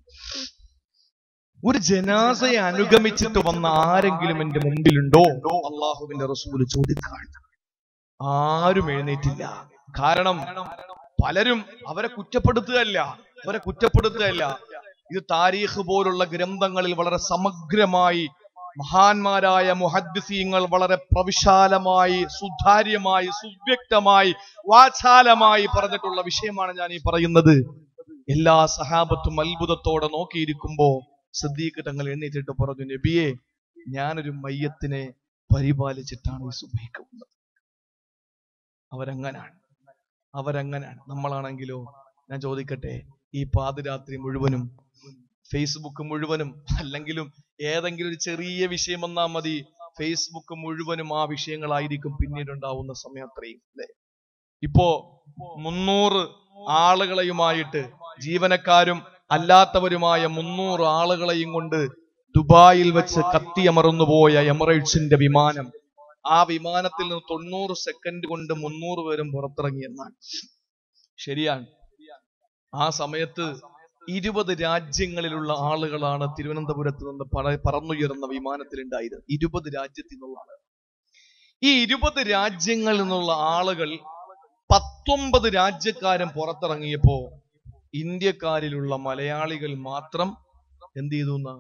ഒരു ജനാസയെ അനുഗമിച്ചിട്ട് വന്ന ആരെങ്കിലും എന്റെ മുമ്പിലുണ്ടോ അള്ളാഹുവിന്റെ റസൂല് ചോദിക്കാൻ ആരും എഴുന്നേറ്റില്ല കാരണം പലരും അവരെ കുറ്റപ്പെടുത്തുകയല്ല അവരെ കുറ്റപ്പെടുത്തുകയല്ല ഇത് താരീഖ് പോലുള്ള ഗ്രന്ഥങ്ങളിൽ വളരെ സമഗ്രമായി മഹാന്മാരായ മുഹദ്ദിസീങ്ങൾ വളരെ പ്രവിശാലമായി സുതാര്യമായി സുവ്യക്തമായി വാചാലമായി പറഞ്ഞിട്ടുള്ള വിഷയമാണ് ഞാൻ ഈ പറയുന്നത് എല്ലാ സഹാബത്തും അത്ഭുതത്തോടെ നോക്കിയിരിക്കുമ്പോ സിദ്ദീഖ് തങ്ങൾ എണ്ണീറ്റിട്ട് പറഞ്ഞു നബിയെ ഞാനൊരു മയ്യത്തിനെ പരിപാലിച്ചിട്ടാണ് ഈ സുബൈക്ക് വന്നത് അവരങ്ങനാണ് അവരങ്ങനാണ് നമ്മളാണെങ്കിലോ ഞാൻ ചോദിക്കട്ടെ ഈ പാതിരാത്രി മുഴുവനും ഫേസ്ബുക്ക് മുഴുവനും അല്ലെങ്കിലും ഏതെങ്കിലും ഒരു ചെറിയ വിഷയം വന്നാൽ മതി ഫേസ്ബുക്ക് മുഴുവനും ആ വിഷയങ്ങളായിരിക്കും പിന്നീട് ഉണ്ടാവുന്ന സമയം അത്രയും അല്ലെ ഇപ്പോ മുന്നൂറ് ആളുകളെയുമായിട്ട് ജീവനക്കാരും അല്ലാത്തവരുമായ മുന്നൂറ് ആളുകളെയും കൊണ്ട് ദുബായിൽ വെച്ച് കത്തിയമർന്നുപോയ എമിറേറ്റ്സിന്റെ വിമാനം ആ വിമാനത്തിൽ നിന്ന് തൊണ്ണൂറ് സെക്കൻഡ് കൊണ്ട് മുന്നൂറ് പേരും പുറത്തിറങ്ങിയെന്നാണ് ശരിയാണ് ആ സമയത്ത് ഇരുപത് രാജ്യങ്ങളിലുള്ള ആളുകളാണ് തിരുവനന്തപുരത്ത് നിന്ന് പറ- പറന്നുയർന്ന വിമാനത്തിലുണ്ടായിരുന്നത് ഇരുപത് രാജ്യത്തിൽ നിന്നുള്ള ആളുകൾ ഈ ഇരുപത് രാജ്യങ്ങളിൽ നിന്നുള്ള ആളുകൾ പത്തൊമ്പത് രാജ്യക്കാരൻ പുറത്തിറങ്ങിയപ്പോ ഇന്ത്യക്കാരിലുള്ള മലയാളികൾ മാത്രം എന്ത് ചെയ്തു എന്നാ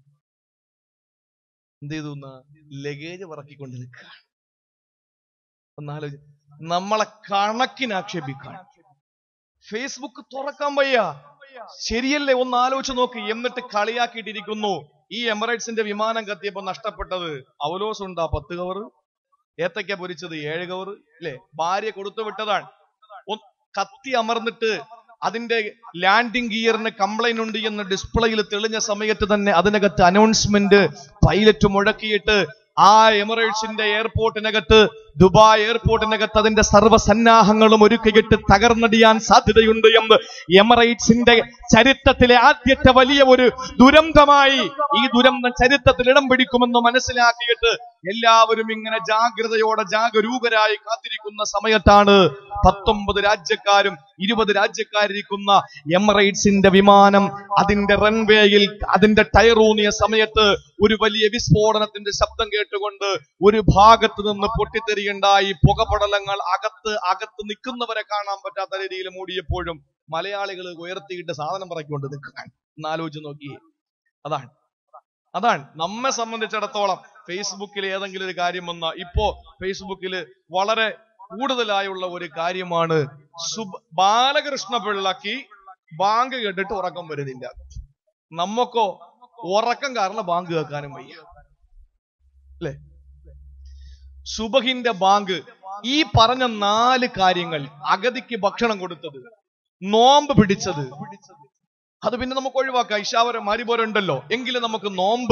എന്ത് ചെയ്തു എന്നാ ലഗേജ് പറക്കിക്കൊണ്ട് നിൽക്കുക ഒന്നാലോചി നമ്മളെ കണക്കിന് ആക്ഷേപിക്കാൻ ഫേസ്ബുക്ക് തുറക്കാൻ വയ്യ ശരിയല്ലേ ഒന്ന് ആലോചിച്ച് നോക്ക് എന്നിട്ട് കളിയാക്കിയിട്ടിരിക്കുന്നു ഈ എമിറേറ്റ്സിന്റെ വിമാനം കത്തിയപ്പോ നഷ്ടപ്പെട്ടത് അവലോസ് ഉണ്ടാ പത്ത് കവർ ഏത്തക്ക പൊരിച്ചത് ഏഴ് കവർ അല്ലെ ഭാര്യ കൊടുത്തു വിട്ടതാണ് ഒ- കത്തി അമർന്നിട്ട് അതിന്റെ ലാൻഡിംഗ് ഗിയറിന് കംപ്ലൈന്റ് ഉണ്ട് എന്ന് ഡിസ്പ്ലേയിൽ തെളിഞ്ഞ സമയത്ത് തന്നെ അതിനകത്ത് അനൗൺസ്മെന്റ് പൈലറ്റ് മുഴക്കിയിട്ട് ആ എമിറേറ്റ്സിന്റെ എയർപോർട്ടിനകത്ത് ദുബായ് എയർപോർട്ടിനകത്ത് അതിന്റെ സർവ്വസന്നാഹങ്ങളും ഒരുക്കിയിട്ട് തകർന്നടിയാൻ സാധ്യതയുണ്ട് എന്ന് എമിറേറ്റ്സിന്റെ ചരിത്രത്തിലെ ആദ്യത്തെ വലിയ ഒരു ദുരന്തമായി ഈ ദുരന്തം ചരിത്രത്തിൽ ഇടം പിടിക്കുമെന്ന് മനസ്സിലാക്കിയിട്ട് എല്ലാവരും ഇങ്ങനെ ജാഗ്രതയോടെ ജാഗരൂകരായി കാത്തിരിക്കുന്ന സമയത്താണ് പത്തൊമ്പത് രാജ്യക്കാരും ഇരുപത് രാജ്യക്കാരിരിക്കുന്ന എമിറേറ്റ്സിന്റെ വിമാനം അതിന്റെ റൺവേയിൽ അതിന്റെ ടയറൂന്നിയ സമയത്ത് ഒരു വലിയ വിസ്ഫോടനത്തിന്റെ ശബ്ദം കേട്ടുകൊണ്ട് ഒരു ഭാഗത്ത് നിന്ന് പൊട്ടിത്തെറിയുണ്ടായി പുകപടലങ്ങൾ അകത്ത് അകത്ത് നിൽക്കുന്നവരെ കാണാൻ പറ്റാത്ത രീതിയിൽ മൂടിയപ്പോഴും മലയാളികൾ ഉയർത്തിയിട്ട് സാധനം പറക്കൊണ്ട് നിൽക്കാൻ ഒന്ന് ആലോചിച്ച് നോക്കിയേ അതാണ് അതാണ് നമ്മെ സംബന്ധിച്ചിടത്തോളം ഫേസ്ബുക്കിൽ ഏതെങ്കിലും ഒരു കാര്യം വന്ന ഇപ്പോ ഫേസ്ബുക്കിൽ വളരെ കൂടുതലായുള്ള ഒരു കാര്യമാണ് സുബ് ബാലകൃഷ്ണ പിള്ളക്ക് ബാങ്ക് കേട്ടിട്ട് ഉറക്കം വരുന്നില്ല നമ്മക്കോ ഉറക്കം കാരണം ബാങ്ക് കേൾക്കാനും വയ്യ അല്ലേ സുബഹിന്റെ ബാങ്ക് ഈ പറഞ്ഞ നാല് കാര്യങ്ങൾ അഗതിക്ക് ഭക്ഷണം കൊടുത്തത് നോമ്പ് പിടിച്ചത് അത് പിന്നെ നമുക്ക് ഒഴിവാക്കാം ഇഷാവരം മാരിപോരം ഉണ്ടല്ലോ എങ്കിലും നമുക്ക് നോമ്പ്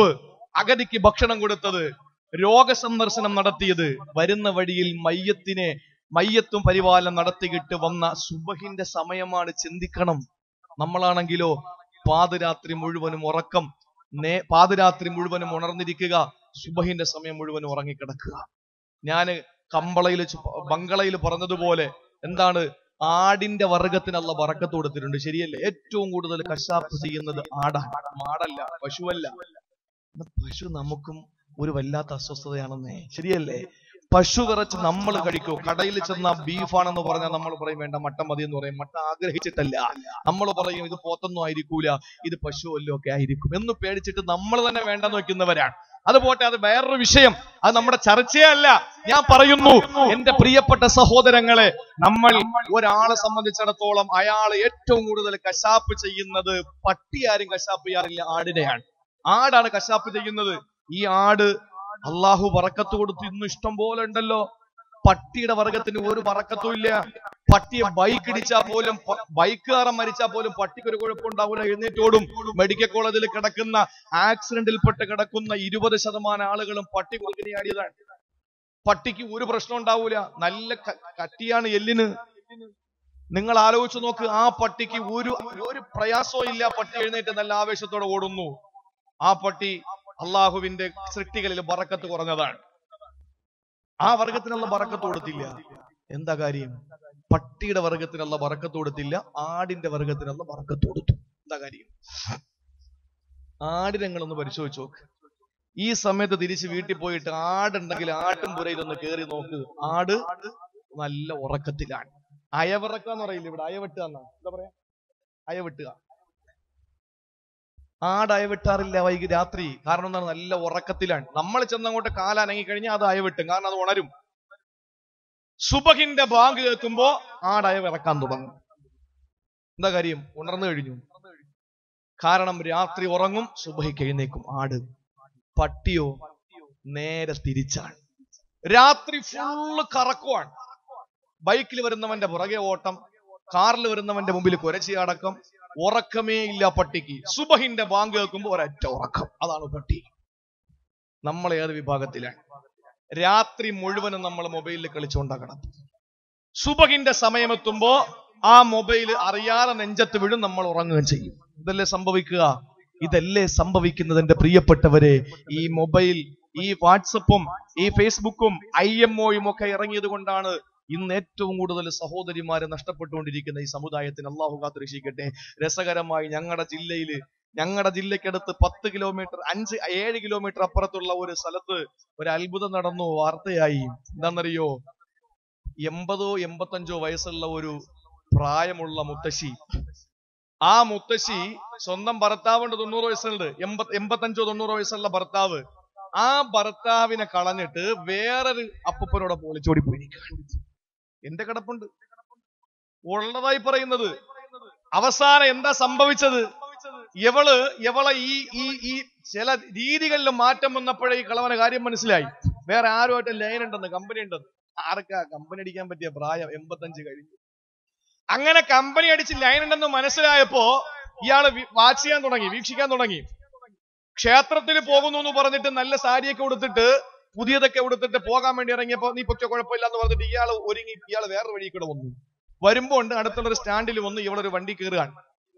അഗതിക്ക് ഭക്ഷണം കൊടുത്തത് രോഗസന്ദർശനം നടത്തിയത് വരുന്ന വഴിയിൽ മയ്യത്തിനെ മയ്യത്തും പരിപാലനം നടത്തിയിട്ട് വന്ന സുബഹിന്റെ സമയമാണ് ചിന്തിക്കണം നമ്മളാണെങ്കിലോ പാതിരാത്രി മുഴുവനും ഉറക്കം നേ പാതിരാത്രി മുഴുവനും ഉണർന്നിരിക്കുക സുബഹിന്റെ സമയം മുഴുവനും ഉറങ്ങിക്കിടക്കുക ഞാന് കമ്പളയിൽ ബംഗളയിൽ പറഞ്ഞതുപോലെ എന്താണ് ആടിന്റെ വർഗത്തിനുള്ള വറക്കത്ത് കൊടുത്തിട്ടുണ്ട് ശരിയല്ലേ ഏറ്റവും കൂടുതൽ കശാപ്പ് ചെയ്യുന്നത് ആടാണ് മാടല്ല പശുവല്ല എന്നാ പശു നമുക്കും ഒരു വല്ലാത്ത അസ്വസ്ഥതയാണെന്നേ ശരിയല്ലേ പശു വിറച്ച് നമ്മൾ കഴിക്കൂ കടയിൽ ചെന്ന ബീഫാണെന്ന് പറഞ്ഞാൽ നമ്മൾ പറയും വേണ്ട മട്ടൻ മതി എന്ന് പറയും മട്ടൻ ആഗ്രഹിച്ചിട്ടല്ല നമ്മൾ പറയും ഇത് പോത്തൊന്നും ആയിരിക്കൂല ഇത് പശു വല്ലതും ഒക്കെ ആയിരിക്കും എന്ന് പേടിച്ചിട്ട് നമ്മൾ തന്നെ വേണ്ടെന്ന് വെക്കുന്നവരാണ് അത് പോട്ടെ അത് വേറൊരു വിഷയം അത് നമ്മുടെ ചർച്ചയേ അല്ല ഞാൻ പറയുന്നു എന്റെ പ്രിയപ്പെട്ട സഹോദരങ്ങളെ നമ്മൾ ഒരാളെ സംബന്ധിച്ചിടത്തോളം അയാൾ ഏറ്റവും കൂടുതൽ കശാപ്പ് ചെയ്യുന്നത് പട്ടി ആരും കശാപ്പ് ചെയ്യാറില്ല ആടിനെയാണ് ആടാണ് കശാപ്പ് ചെയ്യുന്നത് ഈ ആട് അള്ളാഹു വറക്കത്ത് കൊടുത്ത് ഇന്ന് ഇഷ്ടം പോലെ ഉണ്ടല്ലോ പട്ടിയുടെ വർഗത്തിന് ഒരു വറക്കത്തും ഇല്ല പട്ടിയെ ബൈക്ക് ഇടിച്ചാൽ പോലും പ- ബൈക്കുകാരൻ മരിച്ചാൽ പോലും പട്ടിക്ക് ഒരു കുഴപ്പമുണ്ടാവില്ല എഴുന്നേറ്റോടും മെഡിക്കൽ കോളേജിൽ കിടക്കുന്ന ആക്സിഡന്റിൽപ്പെട്ട് കിടക്കുന്ന ഇരുപത് ശതമാനം ആളുകളും പട്ടി കുറുകിനിയാടിയതാണ് പട്ടിക്ക് ഒരു പ്രശ്നം ഉണ്ടാവൂല നല്ല ക- കട്ടിയാണ് എല്ലിന് നിങ്ങൾ ആലോചിച്ച് നോക്ക് ആ പട്ടിക്ക് ഒരു ഒരു പ്രയാസവും ഇല്ല പട്ടി എഴുന്നേറ്റ് നല്ല ആവേശത്തോടെ ഓടുന്നു ആ പട്ടി അള്ളാഹുവിന്റെ സൃഷ്ടികളിൽ ബറക്കത്ത് കുറഞ്ഞതാണ് ആ വർഗത്തിനുള്ള ബറക്കത്ത് കൊടുത്തില്ല എന്താ കാര്യം പട്ടിയുടെ വർഗത്തിനുള്ള ബറക്കത്ത് കൊടുത്തില്ല ആടിന്റെ വർഗത്തിനുള്ള ബറക്കത്ത് കൊടുത്തു എന്താ കാര്യം ആടിനെ നിങ്ങളൊന്ന് പരിശോധിച്ച് നോക്ക് ഈ സമയത്ത് തിരിച്ച് വീട്ടിൽ പോയിട്ട് ആടുണ്ടെങ്കിൽ ആട്ടും പുരയിലൊന്ന് കേറി നോക്ക് ആട് നല്ല ഉറക്കത്തിലാണ് അയവിറക്കുക എന്ന് പറയില്ല ഇവിടെ അയവെട്ടുക എന്നാ എന്താ പറയാ അയവെട്ടുക ആട് അയവിട്ടാറില്ല വൈകി രാത്രി കാരണം എന്താണ് നല്ല ഉറക്കത്തിലാണ് നമ്മൾ ചെന്നങ്ങോട്ട് കാലനങ്ങി കഴിഞ്ഞാൽ അത് അയവിട്ടും കാരണം അത് ഉണരും സുബഹിന്റെ ബാങ്ക് കേൾക്കുമ്പോ ആട് അയവിറക്കാൻ തുടങ്ങും എന്താ കാര്യം ഉണർന്നു കഴിഞ്ഞു കാരണം രാത്രി ഉറങ്ങും സുബഹിക്ക് എഴുന്നേക്കും ആട് പട്ടിയോ നേരെ തിരിച്ചാണ് രാത്രി ഫുള്ള് കറക്കുവാണ് ബൈക്കിൽ വരുന്നവന്റെ പുറകെ ഓട്ടം കാറിൽ വരുന്നവന്റെ മുമ്പിൽ കുരച്ചി അടക്കം ഉറക്കമേ ഇല്ല പട്ടിക്ക് സുബഹിന്റെ ബാങ്ക് കേൾക്കുമ്പോ ഒരൊറ്റ ഉറക്കം അതാണ് പട്ടി നമ്മൾ ഏത് വിഭാഗത്തിലാണ് രാത്രി മുഴുവനും നമ്മൾ മൊബൈലിൽ കളിച്ചുകൊണ്ടാക്കണം സുബഹിന്റെ സമയമെത്തുമ്പോ ആ മൊബൈൽ അറിയാതെ നെഞ്ചത്ത് വീഴും നമ്മൾ ഉറങ്ങുകയും ചെയ്യും ഇതല്ലേ സംഭവിക്കുക ഇതല്ലേ സംഭവിക്കുന്നത് എന്റെ പ്രിയപ്പെട്ടവരെ ഈ മൊബൈൽ ഈ വാട്സപ്പും ഈ ഫേസ്ബുക്കും ഐ എം ഒയും ഒക്കെ ഇറങ്ങിയത് കൊണ്ടാണ് ഇന്ന് ഏറ്റവും കൂടുതൽ സഹോദരിമാരെ നഷ്ടപ്പെട്ടുകൊണ്ടിരിക്കുന്ന ഈ സമുദായത്തിന് അള്ളാഹു കാത്തുരക്ഷിക്കട്ടെ രസകരമായി ഞങ്ങളുടെ ജില്ലയിൽ ഞങ്ങളുടെ ജില്ലയ്ക്കടുത്ത് പത്ത് കിലോമീറ്റർ അഞ്ച് ഏഴ് കിലോമീറ്റർ അപ്പുറത്തുള്ള ഒരു സ്ഥലത്ത് ഒരു അത്ഭുതം നടന്നു വാർത്തയായി എന്താണെന്നറിയോ എൺപതോ എൺപത്തഞ്ചോ വയസ്സുള്ള ഒരു പ്രായമുള്ള മുത്തശ്ശി ആ മുത്തശ്ശി സ്വന്തം ഭർത്താവുണ്ട് തൊണ്ണൂറ് വയസ്സുണ്ട് എൺപത് എൺപത്തഞ്ചോ തൊണ്ണൂറോ വയസ്സുള്ള ഭർത്താവ് ആ ഭർത്താവിനെ കളഞ്ഞിട്ട് വേറൊരു അപ്പൂപ്പനോടെ പൊളിച്ചോടി പോയിരിക്കുകയാണ് എന്റെ കിടപ്പുണ്ട് ഉള്ളതായി പറയുന്നത് അവസാനം എന്താ സംഭവിച്ചത് ഇവള് ഇവളെ ഈ ഈ ഈ ചില രീതികളിൽ മാറ്റം വന്നപ്പോഴേ ഈ കളവന കാര്യം മനസ്സിലായി വേറെ ആരുമായിട്ട് ലൈൻ ഉണ്ടെന്ന് കമ്പനി ഉണ്ടെന്ന് ആർക്കാ കമ്പനി അടിക്കാൻ പറ്റിയ പ്രായം എൺപത്തഞ്ച് കഴിഞ്ഞു അങ്ങനെ കമ്പനി അടിച്ച് ലൈൻ ഉണ്ടെന്ന് മനസ്സിലായപ്പോ ഇയാള് വാച്ച് ചെയ്യാൻ തുടങ്ങി വീക്ഷിക്കാൻ തുടങ്ങി ക്ഷേത്രത്തിൽ പോകുന്നു എന്ന് പറഞ്ഞിട്ട് നല്ല സാരിയൊക്കെ ഉടുത്തിട്ട് പുതിയതൊക്കെ ഉടുത്തിട്ട് പോകാൻ വേണ്ടി ഇറങ്ങിയപ്പോ നീ പൊക്കെ കുഴപ്പമില്ല എന്ന് പറഞ്ഞിട്ട് ഇയാൾ ഒരുങ്ങി ഇയാൾ വേറെ വഴി കൂടെ വന്നു വരുമ്പോ ഉണ്ട് അടുത്തുള്ള ഒരു സ്റ്റാൻഡിൽ വന്ന് ഇവളൊരു വണ്ടി കയറുകയാണ്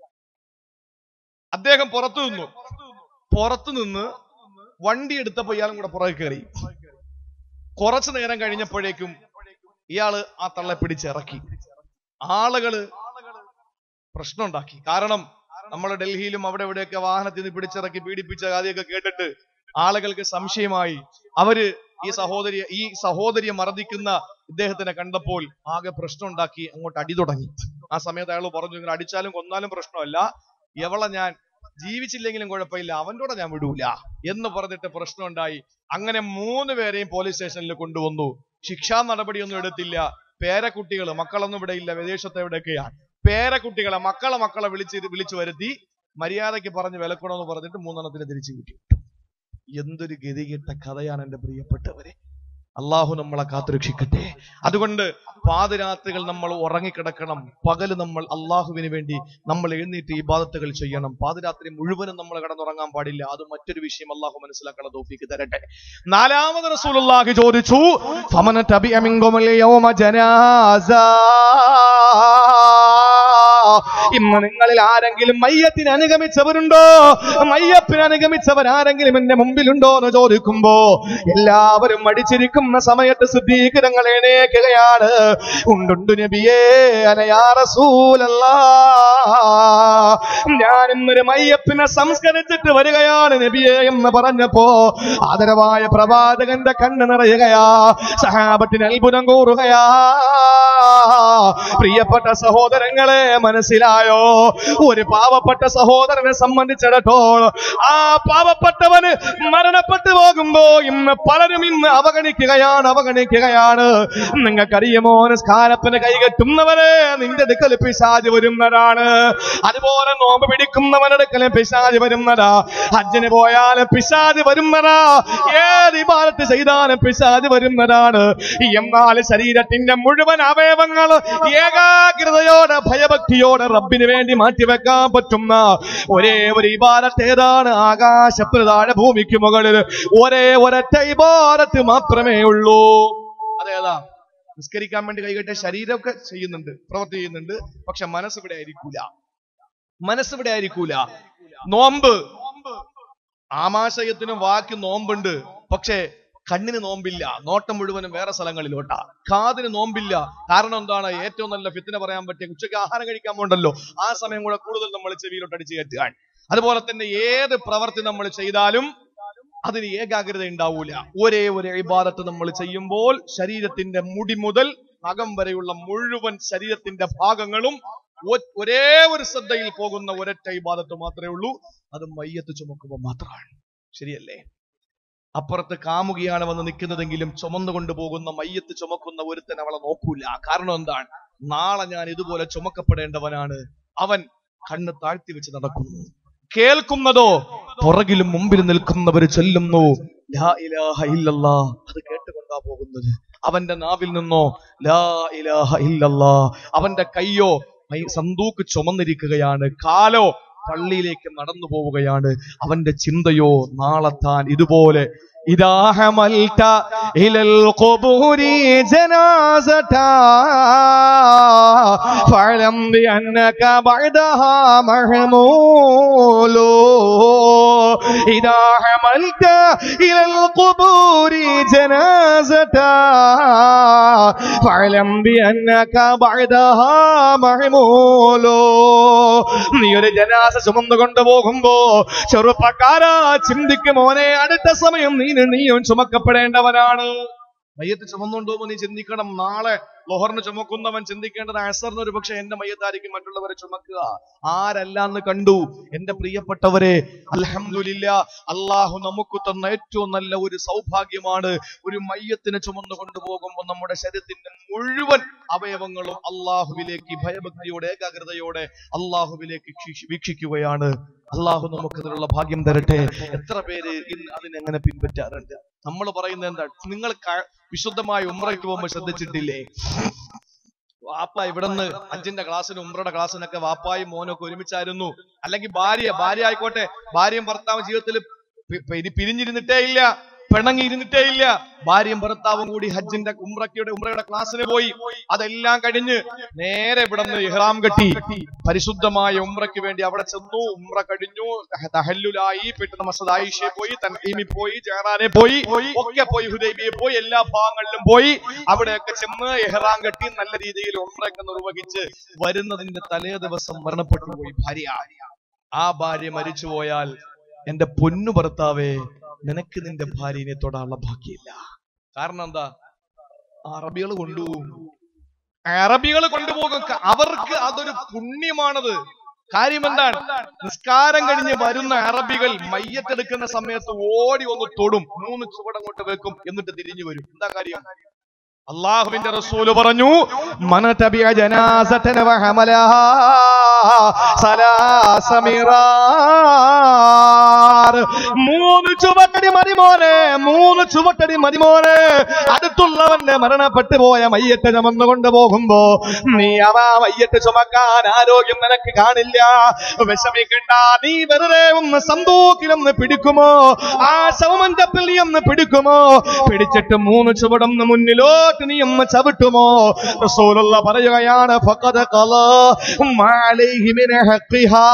അദ്ദേഹം പുറത്തു നിന്നു പുറത്തു നിന്ന് വണ്ടി എടുത്തപ്പോ ഇയാളും കൂടെ പുറകെ കയറി കുറച്ചു നേരം കഴിഞ്ഞപ്പോഴേക്കും ഇയാള് ആ തള്ളെ പിടിച്ചിറക്കി ആളുകള് പ്രശ്നമുണ്ടാക്കി കാരണം നമ്മൾ ഡൽഹിയിലും അവിടെ ഇവിടെയൊക്കെ വാഹനത്തിൽ നിന്ന് പിടിച്ചിറക്കി പീഡിപ്പിച്ച കാര്യമൊക്കെ കേട്ടിട്ട് ആളുകൾക്ക് സംശയമായി അവര് ഈ സഹോദരി ഈ സഹോദരിയെ മർദ്ദിക്കുന്ന ഇദ്ദേഹത്തിനെ കണ്ടപ്പോൾ ആകെ പ്രശ്നം ഉണ്ടാക്കി അങ്ങോട്ട് അടി തുടങ്ങി ആ സമയത്ത് അയാൾ പറഞ്ഞു ഇങ്ങനെ അടിച്ചാലും കൊന്നാലും പ്രശ്നമല്ല എവളെ ഞാൻ ജീവിച്ചില്ലെങ്കിലും കുഴപ്പമില്ല അവന്റെ കൂടെ ഞാൻ വിടൂല എന്ന് പറഞ്ഞിട്ട് പ്രശ്നം ഉണ്ടായി അങ്ങനെ മൂന്ന് പേരെയും പോലീസ് സ്റ്റേഷനിൽ കൊണ്ടുവന്നു ശിക്ഷാ നടപടിയൊന്നും എടുത്തില്ല പേരക്കുട്ടികൾ മക്കളൊന്നും ഇവിടെ ഇല്ല വിദേശത്ത് എവിടെയൊക്കെയാണ് പേരക്കുട്ടികളെ മക്കളെ മക്കളെ വിളിച്ച് വിളിച്ചു വരുത്തി മര്യാദയ്ക്ക് പറഞ്ഞ് വിലക്കണമെന്ന് പറഞ്ഞിട്ട് മൂന്നെണ്ണത്തിന് തിരിച്ചു കിട്ടി എന്തൊരു ഗതികെട്ട കഥയാണ് എന്റെ പ്രിയപ്പെട്ടവരെ അള്ളാഹു നമ്മളെ കാത്തുരക്ഷിക്കട്ടെ അതുകൊണ്ട് പാതിരാത്രികൾ നമ്മൾ ഉറങ്ങിക്കിടക്കണം പകല് നമ്മൾ അള്ളാഹുവിന് വേണ്ടി നമ്മൾ എഴുന്നേറ്റ് ഈ ബാധത്തുകൾ ചെയ്യണം പാതിരാത്രി മുഴുവനും നമ്മൾ കിടന്നുറങ്ങാൻ പാടില്ല അത് മറ്റൊരു വിഷയം അള്ളാഹു മനസ്സിലാക്കണം തോഫിക്ക് തരട്ടെ നാലാമത് റസൂലുള്ളാഹി ചോദിച്ചു ഫമന തബിഅ മിൻകുമുൽ യൗമ ജനാസ ഇന്ന് നിങ്ങളിൽ ആരെങ്കിലും മയ്യത്തിന് അനുഗമിച്ചവരുണ്ടോ മയ്യപ്പിന് അനുഗമിച്ചവർ ആരെങ്കിലും എന്റെ മുമ്പിലുണ്ടോ എന്ന് ചോദിക്കുമ്പോ എല്ലാവരും മടിച്ചിരിക്കുന്ന സമയത്ത് സിദ്ധീകരങ്ങൾ എണേക്കുകയാണ് ഉണ്ടുണ്ട് നബിയേ അനയാ റസൂലല്ലാ ഞാൻ ഇന്നൊരു മയ്യപ്പിനെ സംസ്കരിച്ചിട്ട് വരികയാണ് നബിയെ എന്ന് പറഞ്ഞപ്പോ ആദരവായ പ്രവാചകന്റെ കണ്ണ് നിറയുകയാ സഹാബത്തിന് അത്ഭുതം കൂറുകയാ പ്രിയപ്പെട്ട സഹോദരങ്ങളെ മനസ്സിലായോ ഒരു പാവപ്പെട്ട സഹോദരനെ സംബന്ധിച്ചിടത്തോളം ആ പാവപ്പെട്ടവന് മരണപ്പെട്ടു പോകുമ്പോ ഇന്ന് പലരും ഇന്ന് അവഗണിക്കുകയാണ് അവഗണിക്കുകയാണ് നിങ്ങൾക്കറിയുമോ സ്കാരപ്പിന് കൈകെട്ടുന്നവരെ നിന്റെ അടുക്കൽ പിശാജ് വരുന്നതാണ് അതുപോലെ നോമ്പ് പിടിക്കുന്നവനടുക്കൽ പിശാജ് വരുന്നതാ ഹജ്ജിന് പോയാലും പിശാജ് വരുന്നതാ ഏത് ഇബാദത്ത് ചെയ്താലും പിശാജ് വരുന്നതാണ് എന്നാൽ ശരീരത്തിന്റെ മുഴുവൻ അവയവങ്ങൾ ഏകാഗ്രതയോടെ ഭയഭക്തിയോടെ റബ്ബിന് വേണ്ടി മാറ്റിവെക്കാൻ പറ്റുന്ന ഒരേ ഒരു ഇബാദത്ത് ഏതാണ് ആകാശപ്രധാന ഭൂമിക്ക് മുകളിൽ ഒരേ ഒരൊറ്റ ഇബാദത്ത് മാത്രമേ ഉള്ളൂ അതേതാ നിസ്കരിക്കാൻ വേണ്ടി കൈകെട്ടിയ ശരീരമൊക്കെ ചെയ്യുന്നുണ്ട് പ്രവൃത്തി ചെയ്യുന്നുണ്ട് പക്ഷെ മനസ്സ് ഇവിടെ ആയിരിക്കൂല മനസ്സ് ഇവിടെ ആയിരിക്കൂല നോമ്പ് ആമാശയത്തിനും വാക്ക് നോമ്പുണ്ട് പക്ഷേ കണ്ണിന് നോമ്പില്ല നോട്ടം മുഴുവനും വേറെ സ്ഥലങ്ങളിലോട്ടാ കാതിന് നോമ്പില്ല കാരണം എന്താണ് ഏറ്റവും നല്ല ഫിത്തിനെ പറയാൻ പറ്റിയ ഉച്ചയ്ക്ക് ആഹാരം കഴിക്കാൻ പോണ്ടല്ലോ ആ സമയം കൂടെ കൂടുതൽ നമ്മൾ ചെവിയിലോട്ട് അടിച്ചു കയറ്റുകയാണ് അതുപോലെ തന്നെ ഏത് പ്രവർത്തി നമ്മൾ ചെയ്താലും അതിന് ഏകാഗ്രത ഉണ്ടാവൂല ഒരേ ഒരു ഇബാദത്ത് നമ്മൾ ചെയ്യുമ്പോൾ ശരീരത്തിന്റെ മുടി മുതൽ നഖം വരെയുള്ള മുഴുവൻ ശരീരത്തിന്റെ ഭാഗങ്ങളും ഒ- ഒരേ ഒരു ശ്രദ്ധയിൽ പോകുന്ന ഒരൊറ്റ ഇബാദത്ത് മാത്രമേ ഉള്ളൂ അത് മയ്യത്ത് ചുമക്കുമ്പോൾ മാത്രമാണ് ശരിയല്ലേ അപ്പുറത്ത് കാമുകിയാണ് വന്ന് നിൽക്കുന്നതെങ്കിലും ചുമന്നുകൊണ്ട് പോകുന്ന മയ്യത്ത് ചുമക്കുന്ന ഒരുത്തൻ അവളെ നോക്കൂല കാരണം എന്താണ് നാളെ ഞാൻ ഇതുപോലെ ചുമക്കപ്പെടേണ്ടവനാണ് അവൻ കണ്ണ് താഴ്ത്തി വെച്ച് നടക്കുന്നു കേൾക്കുന്നതോ പുറകിലും മുമ്പിൽ നിൽക്കുന്നവർ ചൊല്ലുന്നു ലാ ഇലാഹ ഇല്ലല്ലാ അത് കേട്ടുകൊണ്ടാ പോകുന്നത് അവന്റെ നാവിൽ നിന്നോ ലാ ഇലാഹ ഇല്ലല്ലാ അവന്റെ കയ്യോ മൈ- സന്തൂക്ക് ചുമന്നിരിക്കുകയാണ് കാലോ പള്ളിയിലേക്ക് നടന്നു പോവുകയാണ് അവന്റെ ചിന്തയോ നാളെ താൻ ഇതുപോലെ إذا حملت إلى القبور جنازة فاعلم بأنك بعدها محمول إذا حملت إلى القبور جنازة فاعلم بأنك بعدها محمول നീ ഒരു ജനാസ ചുമന്നു കൊണ്ടുപോകുമ്പോ ചെറുപ്പക്കാരാ ചിന്തിക്കും മോനെ അടുത്ത സമയം നീ നീയും ചുമക്കപ്പെടേണ്ടവനാണ് മയ്യത്ത് ചുമന്നുകൊണ്ടുപോകുമ്പോൾ നീ ചിന്തിക്കണം നാളെ ലൊഹറിന് ചുമക്കുന്നവൻ ചിന്തിക്കേണ്ടത് അസറിന് ഒരു പക്ഷെ എന്റെ മയ്യത്തായിരിക്കും മറ്റുള്ളവരെ ചുമക്കുക ആരല്ലാന്ന് കണ്ടു എന്റെ പ്രിയപ്പെട്ടവരെ അൽഹംദുലില്ല അള്ളാഹു നമുക്ക് തന്ന ഏറ്റവും നല്ല ഒരു സൗഭാഗ്യമാണ് ഒരു മയ്യത്തിനെ ചുമന്നു കൊണ്ടുപോകുമ്പോൾ നമ്മുടെ ശരീരത്തിന്റെ മുഴുവൻ അവയവങ്ങളും അള്ളാഹുവിലേക്ക് ഭയഭക്തിയോടെ ഏകാഗ്രതയോടെ അള്ളാഹുവിലേക്ക് വീക്ഷി- വീക്ഷിക്കുകയാണ് അള്ളാഹു നമുക്ക് അതിനുള്ള ഭാഗ്യം തരട്ടെ എത്ര പേര് ഇന്ന് അതിനെങ്ങനെ പിൻപറ്റാറുണ്ട് നമ്മൾ പറയുന്നത് എന്താ നിങ്ങൾ ക- വിശുദ്ധമായ ഉമ്രയ്ക്ക് പോകുമ്പോൾ ശ്രദ്ധിച്ചിട്ടില്ലേ വാപ്പ ഇവിടുന്ന് അഞ്ചിന്റെ ക്ലാസ്സിനും ഉമ്രയുടെ ക്ലാസ്സിനൊക്കെ വാപ്പായും മോനൊക്കെ ഒരുമിച്ചായിരുന്നു അല്ലെങ്കിൽ ഭാര്യ ഭാര്യ ആയിക്കോട്ടെ ഭാര്യയും ഭർത്താവും ജീവിതത്തിൽ പി- പി- പിരിഞ്ഞിരുന്നിട്ടേ ഇല്ല പിണങ്ങി ഇരുന്നിട്ടേ ഇല്ല ഭാര്യയും ഭർത്താവും കൂടി ഹജ്ജിന്റെ ഉമ്രക്കയുടെ ഉമ്രയുടെ ക്ലാസ്സിന് പോയി അതെല്ലാം കഴിഞ്ഞ് നേരെ ഇവിടുന്ന് ഇഹ്റാം കെട്ടി പരിശുദ്ധമായ ഉമ്രയ്ക്ക് വേണ്ടി അവിടെ ചെന്നു ഉമ്ര കഴിഞ്ഞു തഹല്ലുലായി പെട്ടെന്ന് മസദ് ആയിഷയെ പോയി തൻഹീമിൽ പോയി ജഹറാനെ പോയി ഒക്കെ പോയി ഹുദൈബിയെ പോയി എല്ലാ ഭാഗങ്ങളിലും പോയി അവിടെയൊക്കെ ചെന്ന് ഇഹ്റാം കെട്ടി നല്ല രീതിയിൽ ഉമ്രയൊക്കെ നിർവഹിച്ച് വരുന്നതിന്റെ തലേ ദിവസം മരണപ്പെട്ടു പോയി ഭാര്യ ആ ഭാര്യ മരിച്ചുപോയാൽ എന്റെ പൊന്നു ഭർത്താവേ നിനക്ക് നിന്റെ ഭാര്യനെ തൊടാനുള്ള ഭാഗ്യമില്ല കാരണം എന്താ അറബികൾ കൊണ്ടുപോകും അറബികൾ കൊണ്ടുപോകും ക- അവർക്ക് അതൊരു പുണ്യമാണത് കാര്യം എന്താണ് നിസ്കാരം കഴിഞ്ഞ് വരുന്ന അറബികൾ മയ്യത്തെടുക്കുന്ന സമയത്ത് ഓടി ഒന്ന് തൊടും മൂന്ന് ചുവടങ്ങോട്ട് വെക്കും എന്നിട്ട് തിരിഞ്ഞു വരും എന്താ കാര്യം അള്ളാഹുവിന്റെ റസൂല് പറഞ്ഞു മന തബിയ ജനാസതന വഹമലഹാ സലാസ മിറാർ മൂന്ന് ചുവട്ടടി മതിമോനെ മൂന്ന് ചുവട്ടടി മതിമോനെ അടുത്തുള്ളവന്റെ മരണപ്പെട്ടു പോയ മയ്യത്തെ ചുമന്നുകൊണ്ട് പോകുമ്പോ നീ അവ മയ്യത്തെ ചുമക്കാൻ ആരോഗ്യം നിനക്ക് കാണില്ല വിഷമിക്കണ്ട നീ വെറുതെ ഒന്ന് സന്തൂക്കിലൊന്ന് പിടിക്കുമോ ആ ശവമഞ്ചത്തിൽ നീ ഒന്ന് പിടിക്കുമോ പിടിച്ചിട്ട് മൂന്ന് ചുവടൊന്ന് മുന്നിലോട്ട് നീ ഒന്ന് ചവിട്ടുമോ റസൂലുള്ള പറയുകയാണ് ഫഖദ ഖലാ മാലൈഹി മിൻ ഹഖിഹാ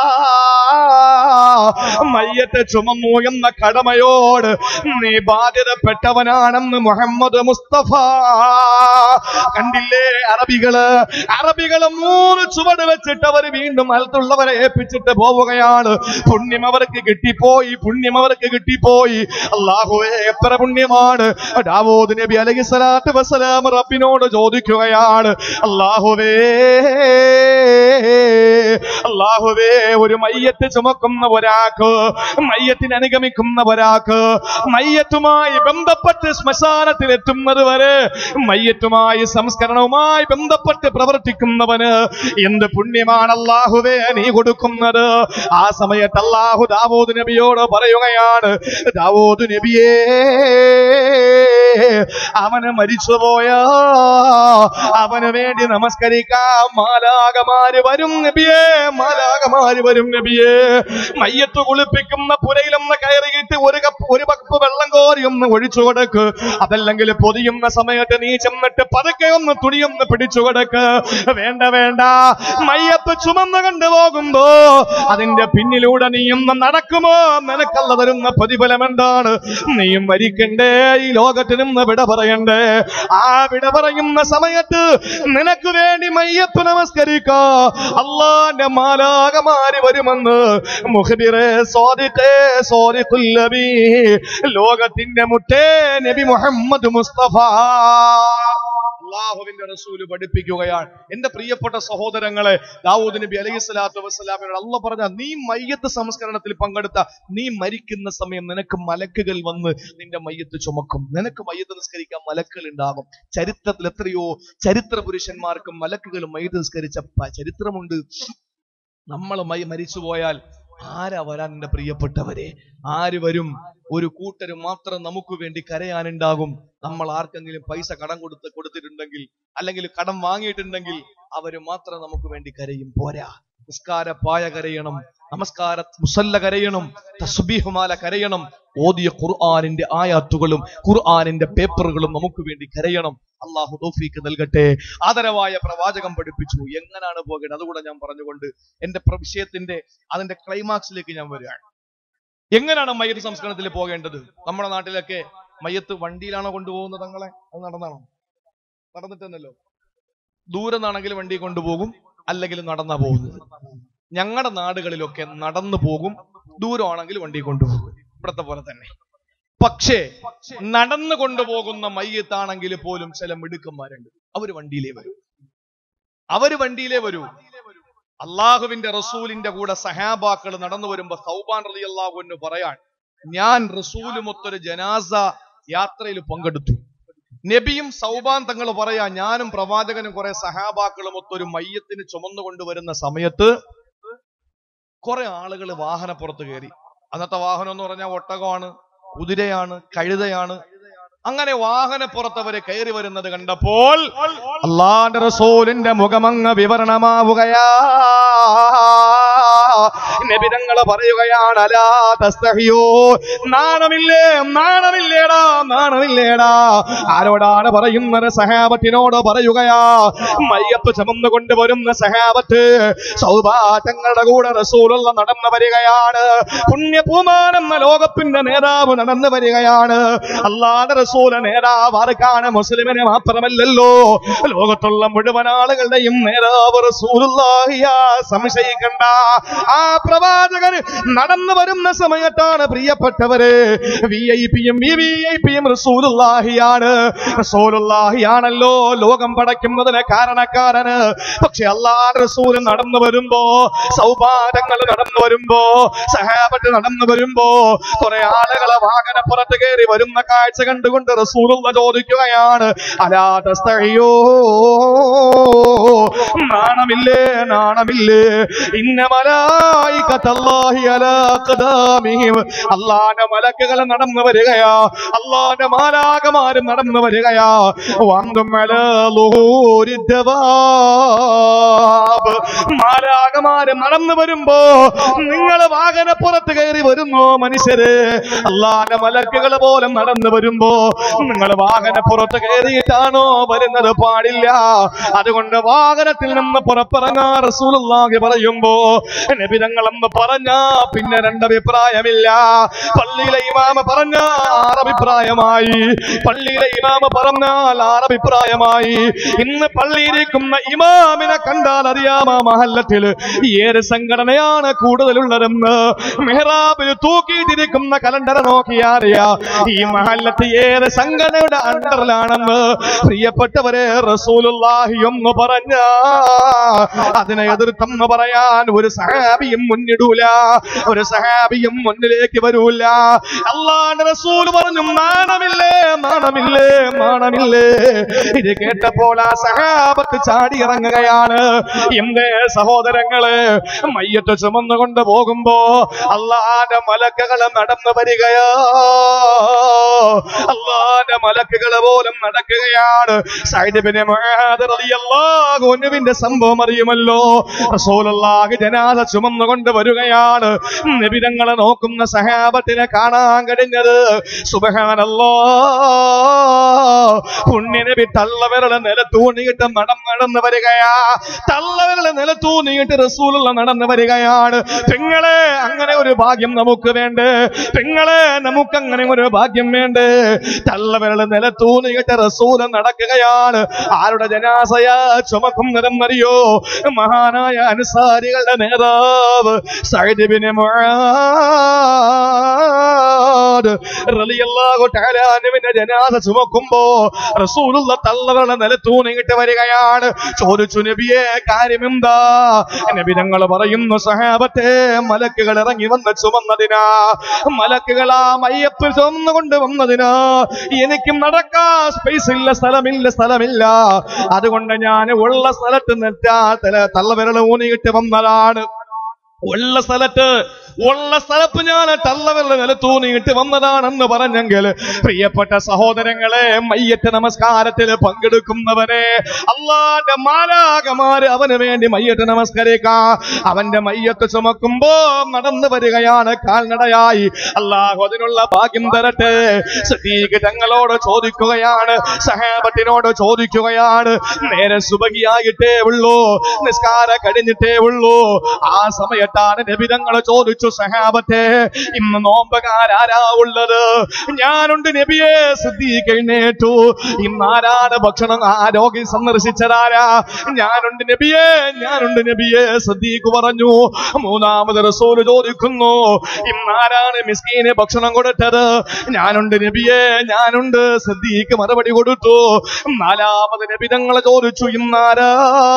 മയ്യത്തെ ചുമന്നു എന്ന കടമയോട് നീ ബാധ്യതപ്പെട്ടവനാണെന്ന് മുഹമ്മദ് മുസ്തഫ കണ്ടില്ലേ അറബികള് അറബികള് മൂന്ന് ചുവട് വെച്ചിട്ട് അവർ വീണ്ടും അലത്തുള്ളവരെ ഏൽപ്പിച്ചിട്ട് പോവുകയാണ് പുണ്യം അവർക്ക് കിട്ടിപ്പോയി പുണ്യം അവർക്ക് കിട്ടിപ്പോയി അള്ളാഹുവേ എത്ര പുണ്യമാണ് ദാവൂദ് നബി അലൈഹി സ്വലാത്തു വസ്സലാം റബ്ബിനോട് ചോദിക്കുകയാണ് അള്ളാഹുവേ അള്ളാഹുവേ ഒരു മയ്യത്ത് ചുമക്കുന്ന ഒരാൾക്ക് മയ്യത്തിന് അനുഗമിക്കുന്ന ഒരാൾക്ക് മയ്യത്തുമായി ബന്ധപ്പെട്ട് ശ്മശാനത്തിൽ എത്തുന്നത് വരെ മയ്യത്തുമായി സംസ്കരണവുമായി ബന്ധപ്പെട്ട് പ്രവർത്തിക്കുന്നവന് എന്ത് പുണ്യമാണ് അള്ളാഹുവേ നീ കൊടുക്കുന്നത് ആ സമയത്ത് അള്ളാഹു ദാവൂദ് നബിയോട് പറയുകയാണ് ദാവൂദ് നബിയേ അവന് മരിച്ചുപോയ അവന് വേണ്ടി നമസ്കരിക്കാൻ മാലാകമാര് വരും നബിയേ മാലാകമാര് വരും നബിയേ മയ്യത്ത് കുളിപ്പിക്കുന്ന പുരയിലൊന്ന് കയറിയിട്ട് ഒരു കപ്പ് ഒരു കപ്പ് വെള്ളം കോരി ഒന്ന് ഒഴിച്ചു കൊടുക്ക് അതല്ലെങ്കിൽ പൊതിയുന്ന സമയത്ത് നീ ചെന്നിട്ട് പതുക്കെ ഒന്ന് തുണിയൊന്ന് പിടിച്ചു കൊടുക്ക് വേണ്ട വേണ്ട മയ്യത്ത് ചുമന്ന് കൊണ്ടുപോകുമ്പോ അതിന്റെ പിന്നിലൂടെ നീയൊന്ന് നടക്കുമോ നിനക്കല്ല തരുന്ന പ്രതിഫലം എന്താണ് നീയും മരിക്കണ്ടേ ഈ ലോകത്തിൽ നിന്ന് വിട പറയണ്ടേ ആ വിട പറയുന്ന സമയത്ത് നിനക്ക് വേണ്ടി മയ്യത്ത് നമസ്കരിക്കാ അള്ളാന്റെ മാലാകമാര് വരുമെന്ന് മുഖബിറെ സ്വാദിഖേ സ്വാദിഖുൽ നബി ലോകത്തിന്റെ മുത്തേ നബി മുഹമ്മദ് മുസ്തഫ അള്ളാഹുവിന്റെ റസൂല് പഠിപ്പിക്കുകയാണ് എന്റെ പ്രിയപ്പെട്ട സഹോദരങ്ങളെ ദാവൂദ് നബി അലൈഹി സ്വലാത്തു വസ്സലാമിനോട് അള്ള പറഞ്ഞ നീ മയ്യത്ത് സംസ്കരണത്തിൽ പങ്കെടുത്ത നീ മരിക്കുന്ന സമയം നിനക്ക് മലക്കുകൾ വന്ന് നിന്റെ മയ്യത്ത് ചുമക്കും നിനക്ക് മയ്യത്ത് നിസ്കരിക്കാൻ മലക്കുകൾ ഉണ്ടാകും ചരിത്രത്തിൽ എത്രയോ ചരിത്ര പുരുഷന്മാർക്കും മലക്കുകൾ മയ്യത്ത് നിസ്കരിച്ച പ- ചരിത്രമുണ്ട് നമ്മൾ മൈ മരിച്ചുപോയാൽ ആരാ വരാൻ എന്റെ പ്രിയപ്പെട്ടവരെ ആര് വരും ഒരു കൂട്ടര് മാത്രം നമുക്ക് വേണ്ടി കരയാനുണ്ടാകും നമ്മൾ ആർക്കെങ്കിലും പൈസ കടം കൊടുത്ത് കൊടുത്തിട്ടുണ്ടെങ്കിൽ അല്ലെങ്കിൽ കടം വാങ്ങിയിട്ടുണ്ടെങ്കിൽ അവര് മാത്രം നമുക്ക് വേണ്ടി കരയും പോരാ നിസ്കാര പായ കരയണം നമസ്കാര മുസല്ല കരയണം തസ്ബീഹുമാല കരയണം ഓതിയ ഖുർആാനിന്റെ ആയാത്തുകളും ഖുർആാനിന്റെ പേപ്പറുകളും നമുക്ക് വേണ്ടി കരയണം അള്ളാഹു തോഫീക്ക് നൽകട്ടെ ആദരവായ പ്രവാചകം പഠിപ്പിച്ചു എങ്ങനെയാണ് പോകേണ്ടത് അതുകൂടെ ഞാൻ പറഞ്ഞുകൊണ്ട് എന്റെ പ്ര- വിഷയത്തിന്റെ അതിന്റെ ക്ലൈമാക്സിലേക്ക് ഞാൻ വരികയാണ് എങ്ങനെയാണ് മയ്യത്ത് സംസ്കരണത്തിൽ പോകേണ്ടത് നമ്മുടെ നാട്ടിലൊക്കെ മയ്യത്ത് വണ്ടിയിലാണോ കൊണ്ടുപോകുന്നത് തങ്ങളെ അത് നടന്നാണോ നടന്നിട്ടെന്നല്ലോ ദൂരെ നിന്നാണെങ്കിൽ വണ്ടി കൊണ്ടുപോകും അല്ലെങ്കിൽ നടന്നാ പോകുന്നത് ഞങ്ങളുടെ നാടുകളിലൊക്കെ നടന്നു പോകും ദൂരമാണെങ്കിൽ വണ്ടി കൊണ്ടുപോകും ഇവിടത്തെ പോലെ തന്നെ പക്ഷേ നടന്നു കൊണ്ടുപോകുന്ന മയ്യത്താണെങ്കിൽ പോലും ചില മിടുക്കന്മാരുണ്ട് അവര് വണ്ടിയിലേ വരൂ അവര് വണ്ടിയിലേ വരൂ അള്ളാഹുവിന്റെ റസൂലിന്റെ കൂടെ സഹാബാക്കൾ നടന്നു വരുമ്പോ സൗബാൻ റലി അള്ളാഹുവിന് പറയാൻ ഞാൻ റസൂലുമൊത്തൊരു ജനാസ യാത്രയിൽ പങ്കെടുത്തു നബിയും സൗബാൻ തങ്ങൾ പറയാ ഞാനും പ്രവാചകനും കുറെ സഹാബാക്കളും ഒത്തൊരു മയ്യത്തിന് ചുമന്നു കൊണ്ടുവരുന്ന സമയത്ത് കുറെ ആളുകൾ വാഹനപ്പുറത്ത് കയറി അന്നത്തെ വാഹനം എന്ന് പറഞ്ഞാൽ ഒട്ടകമാണ് കുതിരയാണ് കഴുതയാണ് അങ്ങനെ വാഹനപ്പുറത്തവര് കയറി വരുന്നത് കണ്ടപ്പോൾ അള്ളാന്റെ റസൂലിന്റെ മുഖമങ്ങ് വിവരണമാവുകയാ നബിതങ്ങള് പറയുകയാണ് അലാ തസ്തഹിയോ നാണമില്ലേ നാണമില്ലേടാ നാണമില്ലേടാ ആരോടാണ് പറയുന്നത് സഹാബത്തിനോട് പറയുകയാ മയ്യത്ത് ചുമന്നു കൊണ്ടുവരുന്ന സഹാബത്ത് സൗഭാറ്റങ്ങളുടെ കൂടെ റസൂലുള്ള നടന്നു വരികയാണ് പുണ്യപൂമാനെന്ന ലോകത്തിന്റെ നേതാവ് നടന്നു വരികയാണ് അള്ളാന്റെ റസൂല നേതാവ് ആർക്കാണ് മുസ്ലിമിനെ മാത്രമല്ലല്ലോ ലോകത്തുള്ള മുഴുവൻ ആളുകളുടെയും നേതാവ് റസൂലുള്ളാഹിയാ സംശയിക്കണ്ട ആ പ്രവാചകൻ നടന്നു വരുന്ന സമയത്താണ് പ്രിയപ്പെട്ടവര് വി ഐ പിയും വി വി ഐ പിയും റസൂലുള്ളാഹിയാണ് റസൂലുള്ളാഹിയാണല്ലോ ലോകം പടയ്ക്കുന്നതിന് കാരണക്കാരന് പക്ഷെ അള്ളാഹ് റസൂൽ നടന്നു വരുമ്പോ സൗഭാരങ്ങൾ നടന്നു വരുമ്പോ സഹാബത്ത് നടന്നു വരുമ്പോ കുറെ ആളുകളെ വാഹനപ്പുറത്ത് കയറി വരുന്ന കാഴ്ച കണ്ടുകൊണ്ട് റസൂലുള്ള ചോദിക്കുകയാണ് അലാ തസ്തഹിയോ നാണമില്ലേ നാണമില്ലേ ഇന്ന മലായി മലായികത്തല്ലാഹി അലാ ഖദാമിഹിം അല്ലാഹുവിന്റെ മലക്കുകൾ നടന്നു വരികയാ അല്ലാഹുവിന്റെ മാലാകമാരും നടന്നു വരികയാ വന്തും അലാ ളുഹൂരി ദവാബ് മാലാകമാര് നടന്നു വരുമ്പോ നിങ്ങൾ വാഹനപ്പുറത്ത് കയറി വരുന്നോ മനുഷ്യര് അല്ലാഹുവിന്റെ മലക്കുകൾ പോലെ നടന്നു വരുമ്പോ നിങ്ങൾ വാഹനപ്പുറത്ത് കയറിയിട്ടാണോ വരുന്നത് പാടില്ല അതുകൊണ്ട് വാഹനത്തിൽ നിന്ന് പുറത്തിറങ്ങാ റസൂലുള്ളാഹി പറയുമ്പോ നബിതങ്ങളെന്ന് പറഞ്ഞാ പിന്നെ രണ്ടഭിപ്രായമില്ല പള്ളിയിലെ ഇമാമ പറഞ്ഞ ആറഭിപ്രായമായി പള്ളിയിലെ ഇമാമ പറഞ്ഞാൽ ആറഭിപ്രായമായി ഇന്ന് പള്ളിയിരിക്കുന്ന ഇമാമിനെ കണ്ടാൽ അറിയാമ മഹല്ലത്തിൽ ഏത് സംഘടനയാണ് കൂടുതലുള്ളതെന്ന് മെഹ്റാബിൽ തൂക്കിയിട്ടിരിക്കുന്ന കലണ്ടർ നോക്കിയാറിയാ ഈ മഹല്ലത്ത് ഏത് സംഘടനയുടെ അണ്ടറിലാണെന്ന് പ്രിയപ്പെട്ടവരെ റസൂലുള്ളാഹി എന്ന് പറഞ്ഞ അതിനെ എതിർത്തെന്ന് പറയാൻ ഒരു സഹാബിയും മുന്നിടൂല ഒരു സഹാബിയും മുന്നിലേക്ക് വരൂല അള്ളാന്റെ റസൂൽ പറഞ്ഞു നാണമില്ലേ നാണമില്ലേ നാണമില്ലേ ഇത് കേട്ടപ്പോൾ ആ സഹാബത്ത് ചാടി ഇറങ്ങുകയാണ് എന്റെ സഹോദരങ്ങള് മയ്യത്ത് ചുമന്നുകൊണ്ട് പോകുമ്പോ അള്ളാന്റെ മലക്കകളെ നടന്നു വരികയാ അള്ളാന്റെ മലക്കുകൾ പോലും നടക്കുകയാണ് സൈദിബിന് മുആദ് സംഭവം അറിയുമല്ലോ റസൂലുള്ളാഹി ജനാസ ചുമന്നുകൊണ്ട് വരികയാണ് നബിതങ്ങളെ നോക്കുന്ന സഹാബത്തിനെ കാണാൻ കഴിഞ്ഞത് സുബ്ഹാനല്ലാ പുണ്യനബി തള്ളവിരളെ നിലത്തൂണിയിട്ട് നടന്ന് നടന്ന് വരികയാ തള്ളവിരളെ നിലത്തൂണിയിട്ട് റസൂലുള്ള നടന്നു വരികയാണ് പെങ്ങളെ അങ്ങനെ ഒരു ഭാഗ്യം നമുക്ക് വേണ്ടേ പെങ്ങളെ നമുക്ക് അങ്ങനെ ഒരു ഭാഗ്യം വേണ്ടേ തള്ളവിരള് നിലത്തൂന്നിയിട്ട് റസൂല് നടക്കുകയാണ് ആരുടെ ജനാസയ ചുമക്കുന്നതെന്നറിയോ മഹാനായ അനുസാരികളുടെ നേതാവ് സൈദിബിന് റളിയല്ലാഹുവിന്റെ ജനാസ ചുമക്കുമ്പോ റസൂലുള്ള തള്ളവിരളെ നിലത്തൂന്നിയിട്ട് വരികയാണ് ചോദിച്ചു നബിയെ കാര്യം എന്താ നബി ഞങ്ങൾ പറയുന്നു സഹാബത്തെ മലക്കുകൾ ഇറങ്ങി വന്ന് ചുമന്നതിനാ മലക്കുകൾ ആ മയ്യപ്പ് ചുമന്നുകൊണ്ട് വന്നതിനാ എനിക്കും നടക്കാൻ സ്പേസ് ഇല്ല സ്ഥലമില്ല സ്ഥലമില്ല അതുകൊണ്ട് ഞാൻ ഉള്ള സ്ഥലത്ത് നെറ്റാ തല തള്ളവിരൽ ഊന്നിയിട്ട് വന്നതാണ് ഉള്ള സ്ഥലത്ത് ഉള്ള സ്ഥലത്ത് ഞാൻ തള്ളവിരൽ നിലത്തൂന്നിയിട്ട് വന്നതാണെന്ന് പറഞ്ഞെങ്കിൽ പ്രിയപ്പെട്ട സഹോദരങ്ങളെ മയ്യത്ത് നമസ്കാരത്തിൽ പങ്കെടുക്കുന്നവനെ അള്ളാന്റെ മാലാകമാര് അവന് വേണ്ടി മയ്യത്ത് നമസ്കരിക്കാ അവന്റെ മയ്യത്ത് ചുമക്കുമ്പോ നടന്നു വരികയാണ് കാൽനടയായി അള്ളാഹു അതിനുള്ള ഭാഗ്യം തരട്ടെ സദീഖ് തങ്ങളോട് ചോദിക്കുകയാണ് സഹാബത്തിനോട് ചോദിക്കുകയാണ് നേരെ സുബഹിയായിട്ടേ ഉള്ളൂ നിസ്കാര കഴിഞ്ഞിട്ടേ ഉള്ളൂ ആ സമയത്താണ് നബിതങ്ങൾ ചോദിച്ചു സഹാബത്തെ ഇന്ന് നോമ്പകാരാരാ ഉള്ളത് ഞാനുണ്ട് നബിയെ സിദ്ദീഖ് എഴുന്നേറ്റു ഇന്ന് ആരാണ് ഭക്ഷണം ആരോഗ്യം സന്ദർശിച്ചതാരാ ഞാനുണ്ട് നബിയെ ഞാനുണ്ട് നബിയെ സിദ്ദീഖ് പറഞ്ഞു മൂന്നാമത് റസൂല് ചോദിക്കുന്നു ഇന്ന് ആരാണ് മിസ്കീന് ഭക്ഷണം കൊടുത്തത് ഞാനുണ്ട് നബിയെ ഞാനുണ്ട് സിദ്ദീഖ് മറുപടി കൊടുത്തു നാലാമത് നബിതങ്ങൾ ചോദിച്ചു ഇന്നാരാ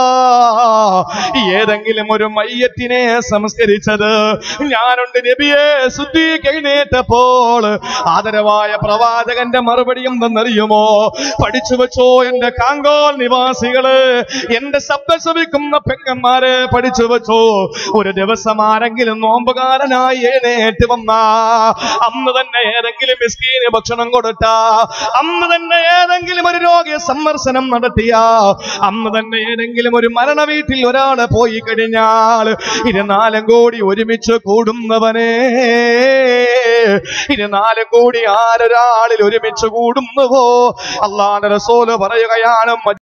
ഏതെങ്കിലും ഒരു മയ്യത്തിനെ സംസ്കരിച്ചത് ഞാനുണ്ട് നബിയെ ശുദ്ധി കഴിഞ്ഞേറ്റപ്പോൾ ആദരവായ പ്രവാചകന്റെ മറുപടി എന്തെന്നറിയുമോ പഠിച്ചു വെച്ചോ എന്റെ കാങ്കോൾ നിവാസികള് എന്റെ ശബ്ദം ശ്രമിക്കുന്ന പെങ്ങന്മാരെ പഠിച്ചു വെച്ചോ ഒരു ദിവസം ആരെങ്കിലും നോമ്പുകാരനായി എഴുന്നേറ്റ് വന്ന അന്ന് തന്നെ ഏതെങ്കിലും മിസ്കീന് ഭക്ഷണം കൊടുത്ത അന്ന് തന്നെ ഏതെങ്കിലും ഒരു രോഗിയെ സന്ദർശനം നടത്തിയ അന്ന് തന്നെ ഏതെങ്കിലും ഒരു മരണ വീട്ടിൽ ഒരാള് പോയി കഴിഞ്ഞാൽ ഇരുനാലും കൂടി ഒരുമിച്ച് കൂടുന്നവനെ ഇരുനാലും കൂടി ആരൊരാളിൽ ഒരുമിച്ച് കൂടുന്നുവോ അള്ളാന്റെ റസൂല് പറയുകയാണ്